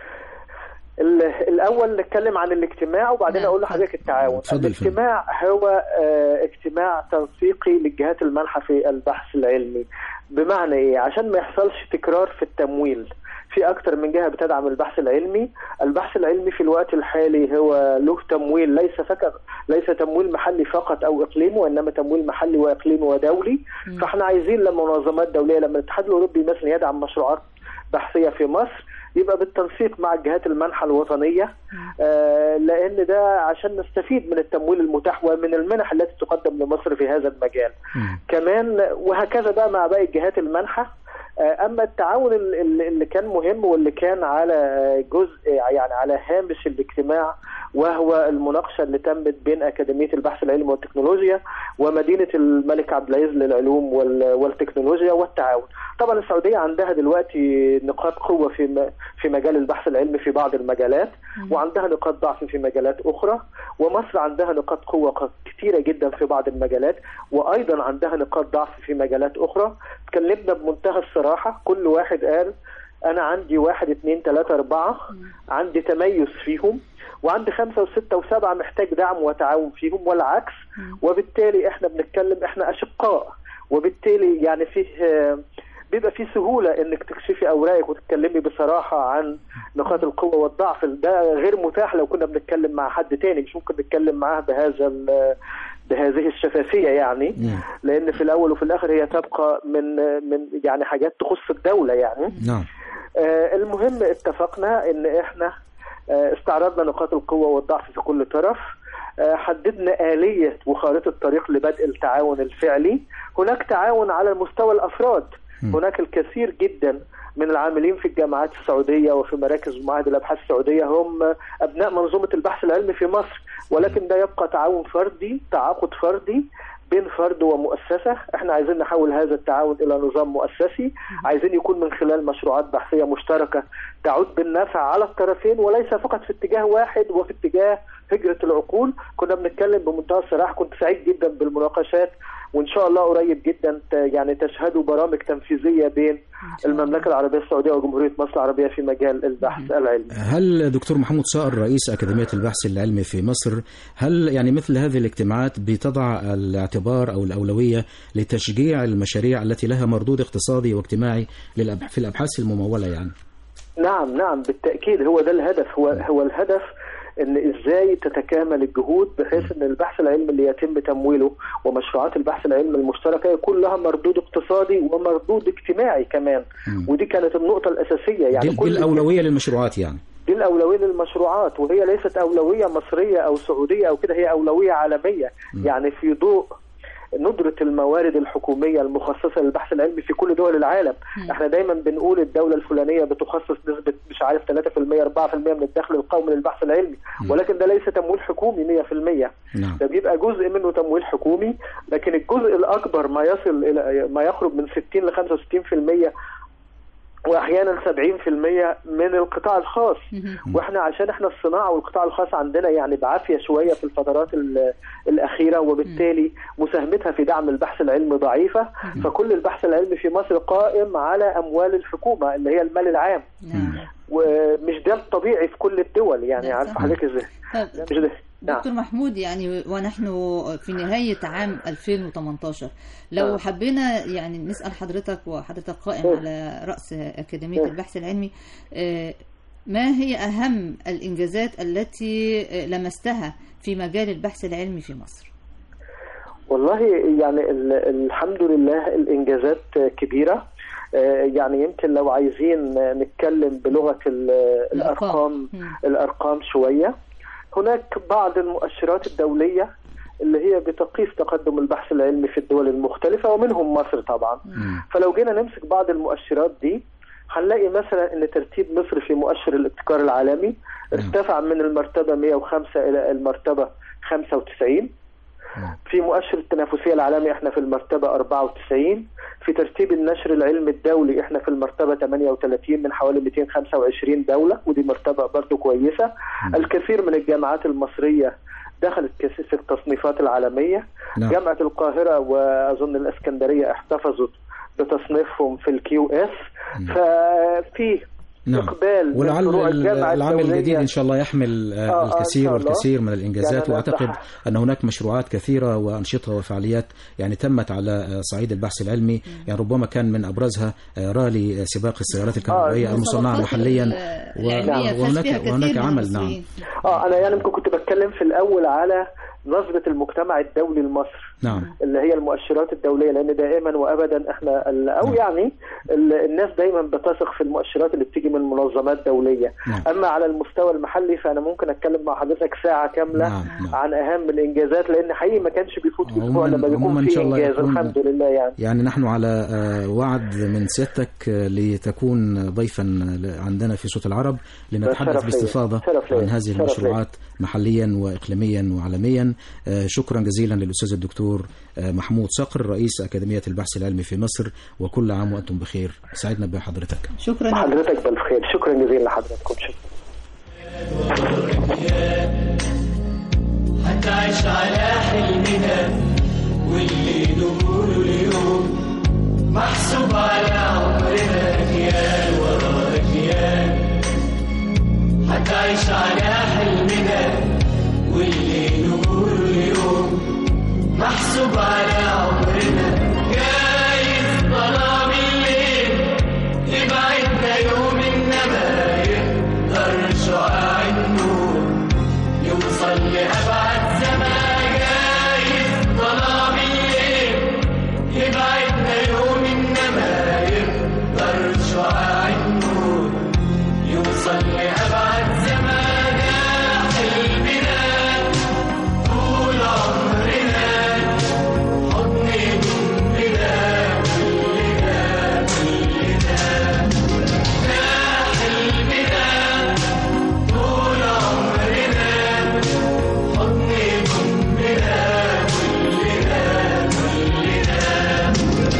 ال- الاول نتكلم عن الاجتماع وبعدين اقول لحضرتك التعاون اتفضل يا فندم. الاجتماع هو آه، اجتماع تنسيقي للجهات المانحه في البحث العلمي بمعنى ايه عشان ما يحصلش تكرار في التمويل في اكتر من جهه بتدعم البحث العلمي البحث العلمي في الوقت الحالي هو له تمويل ليس فقط ليس تمويل محلي فقط او اقليمي وانما تمويل محلي واقليمي ودولي فاحنا عايزين لما منظمات دوليه لما الاتحاد الاوروبي مثلا يدعم مشروعات بحثيه في مصر يبقى بالتنسيق مع الجهات المنحة الوطنية آه لأن ده عشان نستفيد من التمويل المتاح ومن المنح التي تقدم لمصر في هذا المجال كمان وهكذا بقى مع باقي الجهات المنحة آه، اما التعاون ال- ال- اللي كان مهم واللي كان على جزء يعني على هامش الاجتماع وهو المناقشه اللي تمت بين اكاديميه البحث العلمي والتكنولوجيا ومدينه الملك عبد العزيز للعلوم وال- والتكنولوجيا والتعاون. طبعا السعوديه عندها دلوقتي نقاط قوه في م- في مجال البحث العلمي في بعض المجالات وعندها نقاط ضعف في مجالات اخرى ومصر عندها نقاط قوه ق- كثيره جدا في بعض المجالات وايضا عندها نقاط ضعف في مجالات اخرى اتكلمنا بمنتهى الصراحه كل واحد قال انا عندي واحد اثنين ثلاثة أربعة عندي تميز فيهم وعندي خمسة وستة وسبعة محتاج دعم وتعاون فيهم والعكس وبالتالي احنا بنتكلم احنا أشقاء وبالتالي يعني فيه آه، بيبقى فيه سهولة انك تكشفي اوراقك وتتكلمي بصراحة عن نقاط القوة والضعف ده غير متاح لو كنا بنتكلم مع حد تاني مش ممكن نتكلم معاه بهذا ال- بهذه الشفافيه يعني نعم. لان في الاول وفي الاخر هي تبقى من من يعني حاجات تخص الدوله يعني نعم آه، المهم اتفقنا ان احنا آه، استعرضنا نقاط القوة والضعف في كل طرف آه، حددنا آلية وخارطة طريق لبدء التعاون الفعلي هناك تعاون على مستوى الأفراد هناك الكثير جدا من العاملين في الجامعات السعودية وفي مراكز ومعاهد الأبحاث السعودية هم أبناء منظومة البحث العلمي في مصر ولكن ده يبقى تعاون فردي تعاقد فردي بين فرد ومؤسسة احنا عايزين نحول هذا التعاون الى نظام مؤسسي عايزين يكون من خلال مشروعات بحثية مشتركة تعود بالنفع على الطرفين وليس فقط في اتجاه واحد وفي اتجاه هجرة العقول كنا بنتكلم بمنتهى الصراحة كنت سعيد جدا بالمناقشات وان شاء الله قريب جدا ت- يعني تشهدوا برامج تنفيذية بين المملكة العربية السعودية وجمهورية مصر العربية في مجال البحث العلمي هل دكتور محمود صقر رئيس أكاديمية البحث العلمي في مصر هل يعني مثل هذه الاجتماعات بتضع الاعتبار أو الأولوية لتشجيع المشاريع التي لها مردود اقتصادي واجتماعي للأب- في الأبحاث الممولة يعني نعم نعم بالتأكيد هو ده الهدف هو هو الهدف ان ازاي تتكامل الجهود بحيث ان البحث العلمي اللي يتم تمويله ومشروعات البحث العلمي المشتركه يكون لها مردود اقتصادي ومردود اجتماعي كمان ودي كانت النقطه الاساسيه يعني دي, كل دي الأولوية للمشروعات يعني دي الأولوية للمشروعات وهي ليست أولوية مصرية أو سعودية أو كده هي أولوية عالمية يعني في ضوء ندرة الموارد الحكومية المخصصة للبحث العلمي في كل دول العالم احنا دايما بنقول الدولة الفلانية بتخصص نسبة مش عارف 3% 4% من الدخل القومي للبحث العلمي ولكن ده ليس تمويل حكومي 100% نعم. ده بيبقى جزء منه تمويل حكومي لكن الجزء الأكبر ما يصل إلى ما يقرب من 60 ل 65% واحيانا 70% من القطاع الخاص واحنا عشان احنا الصناعه والقطاع الخاص عندنا يعني بعافيه شويه في الفترات ال- الاخيره وبالتالي مساهمتها في دعم البحث العلمي ضعيفه فكل البحث العلمي في مصر قائم على اموال الحكومه اللي هي المال العام ومش ده الطبيعي في كل الدول يعني عارف حضرتك ازاي طب ده مش ده نعم دكتور محمود يعني ونحن في نهاية عام 2018 لو آه. حبينا يعني نسأل حضرتك وحضرتك قائم آه. على رأس أكاديمية آه. البحث العلمي آه، ما هي أهم الإنجازات التي آه، لمستها في مجال البحث العلمي في مصر؟ والله يعني ال- الحمد لله الانجازات كبيره آه، يعني يمكن لو عايزين نتكلم بلغه ال- الارقام الارقام شويه هناك بعض المؤشرات الدوليه اللي هي بتقيس تقدم البحث العلمي في الدول المختلفه ومنهم مصر طبعا فلو جينا نمسك بعض المؤشرات دي هنلاقي مثلا ان ترتيب مصر في مؤشر الابتكار العالمي ارتفع من المرتبه 105 الى المرتبه 95 في مؤشر التنافسيه العالمي احنا في المرتبه 94 في ترتيب النشر العلمي الدولي احنا في المرتبه 38 من حوالي 225 دوله ودي مرتبه برضو كويسه الكثير من الجامعات المصريه دخلت كثير في التصنيفات العالمية نعم. جامعة القاهرة وأظن الإسكندرية احتفظت بتصنيفهم في الكيو اس ففي نعم إقبال من ولعل فروع ال- الجامعة العام الدولية. الجديد إن شاء الله يحمل آه، آه، آه، إن الكثير شاء الله. والكثير من الإنجازات يعني وأعتقد نفتح- أن هناك مشروعات كثيرة وأنشطة وفعاليات يعني تمت على آه، صعيد البحث العلمي يعني ربما كان من أبرزها آه، رالي سباق السيارات الكهربائية آه، المصنعة محليا و- العلمية وهناك فاز فيها وهناك كثير من عمل نعم المصريين. اه انا يعني يمكن كنت بتكلم في الاول على نظرة المجتمع الدولي لمصر نعم اللي هي المؤشرات الدولية لأن دائما وأبدا احنا ال- أو يعني ال- الناس دايما بتثق في المؤشرات اللي بتيجي من منظمات دولية نعم. أما على المستوى المحلي فأنا ممكن أتكلم مع حضرتك ساعة كاملة نعم، عن أهم الإنجازات لأن حقيقي ما كانش بيفوت أسبوع عموماً- لما عموماً بيكون إن في شاء الله إنجاز يكون- الحمد لله يعني يعني نحن على آه، وعد من سيادتك آه، لتكون ضيفا عندنا في صوت العرب لنتحدث شرف لي. باستفاضة شرف لي. عن هذه شرف لي. المشروعات محليا وإقليميا وعالميا آه، شكرا جزيلا للأستاذ الدكتور آه، محمود صقر رئيس أكاديمية البحث العلمي في مصر وكل عام وأنتم بخير سعدنا بحضرتك شكرا حضرتك بالف خير شكرا جزيلا لحضراتكم شكرا هتعيش على حلمنا واللي نقوله اليوم محسوب على عمرنا أجيال ورا أجيال هتعيش على حلمنا واللي نقوله اليوم محسوب على عمرنا جايز ظلام الليل يبعدنا يوم إنما يقدر شعاع النور يوصل لأبعد زمان جايز شعاع النور يوصل لأبعد زمان يا حلمنا طول عمرنا حضن يضمنا كلنا كلنا يا حلمنا طول عمرنا حضن يضمنا كلنا كلنا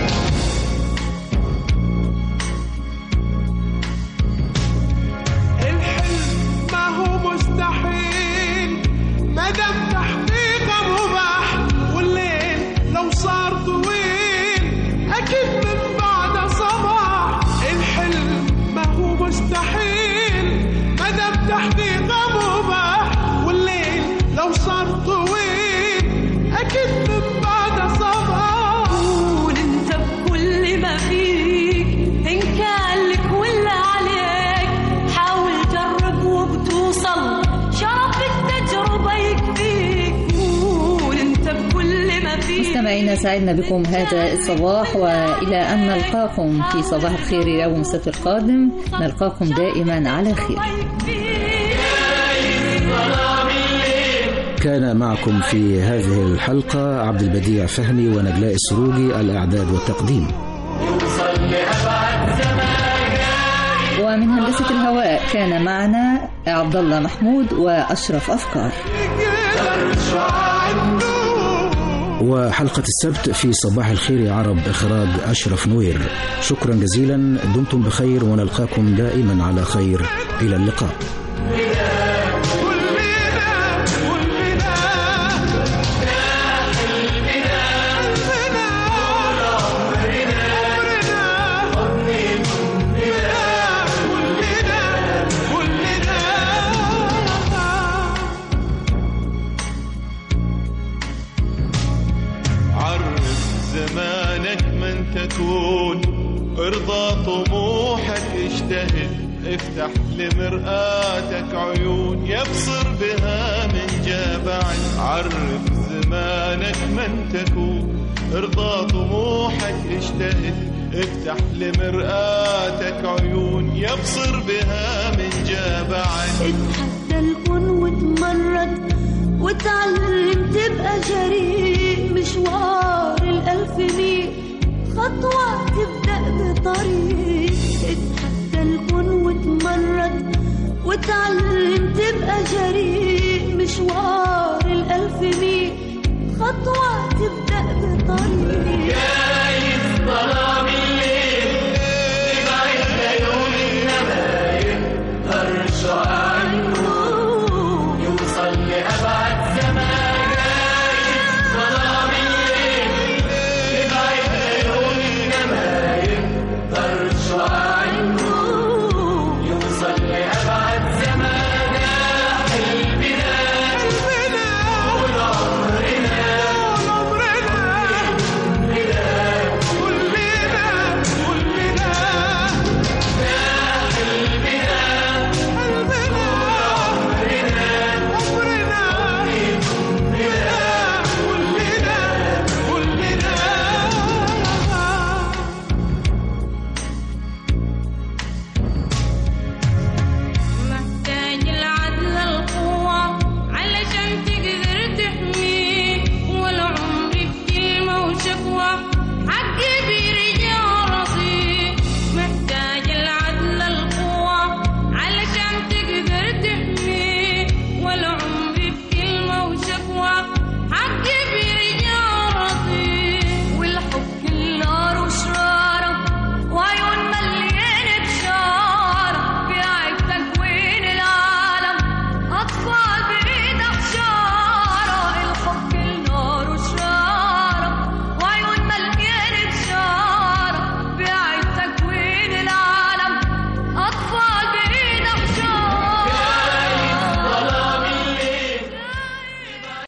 الحلم ما هو مستحيل ما دام تحقيقه مباح والليل لو صار طويل اكيد من بعد صباح الحلم ما هو مستحيل ما دام تحقيقه مباح والليل لو صار طويل اكيد من بعد صباح قول انت بكل ما فيك ان كان لك ولا عليك حاول جرب وبتوصل شرف التجربة يكفيك قول انت بكل ما فيك مستمعينا سعدنا بكم هذا الصباح وإلى أن نلقاكم في صباح الخير يوم السبت القادم نلقاكم دائما على خير كان معكم في هذه الحلقة عبد البديع فهمي ونجلاء السروجي الإعداد والتقديم يوصل لأبعد زمان ومن هندسة الهواء كان معنا عبد الله محمود وأشرف أفكار شعاع النور وحلقة السبت في صباح الخير يا عرب إخراج أشرف نوير شكرا جزيلا دمتم بخير ونلقاكم دائما على خير إلى اللقاء عرف زمانك من تكون ارضى طموحك اجتهد افتح لمرآتك عيون يبصر بها من جابع عرف زمانك من تكون ارضى طموحك اجتهد افتح لمرآتك عيون يبصر بها من جابع اتحدى الكون واتمرد وتعلم تبقى جريء مشوار الألف ميل خطوة تبدأ بطريق اتحدى الكون واتمرد وتعلم تبقى جريء مشوار الألف ميل خطوة تبدأ بطريق جايز ظلام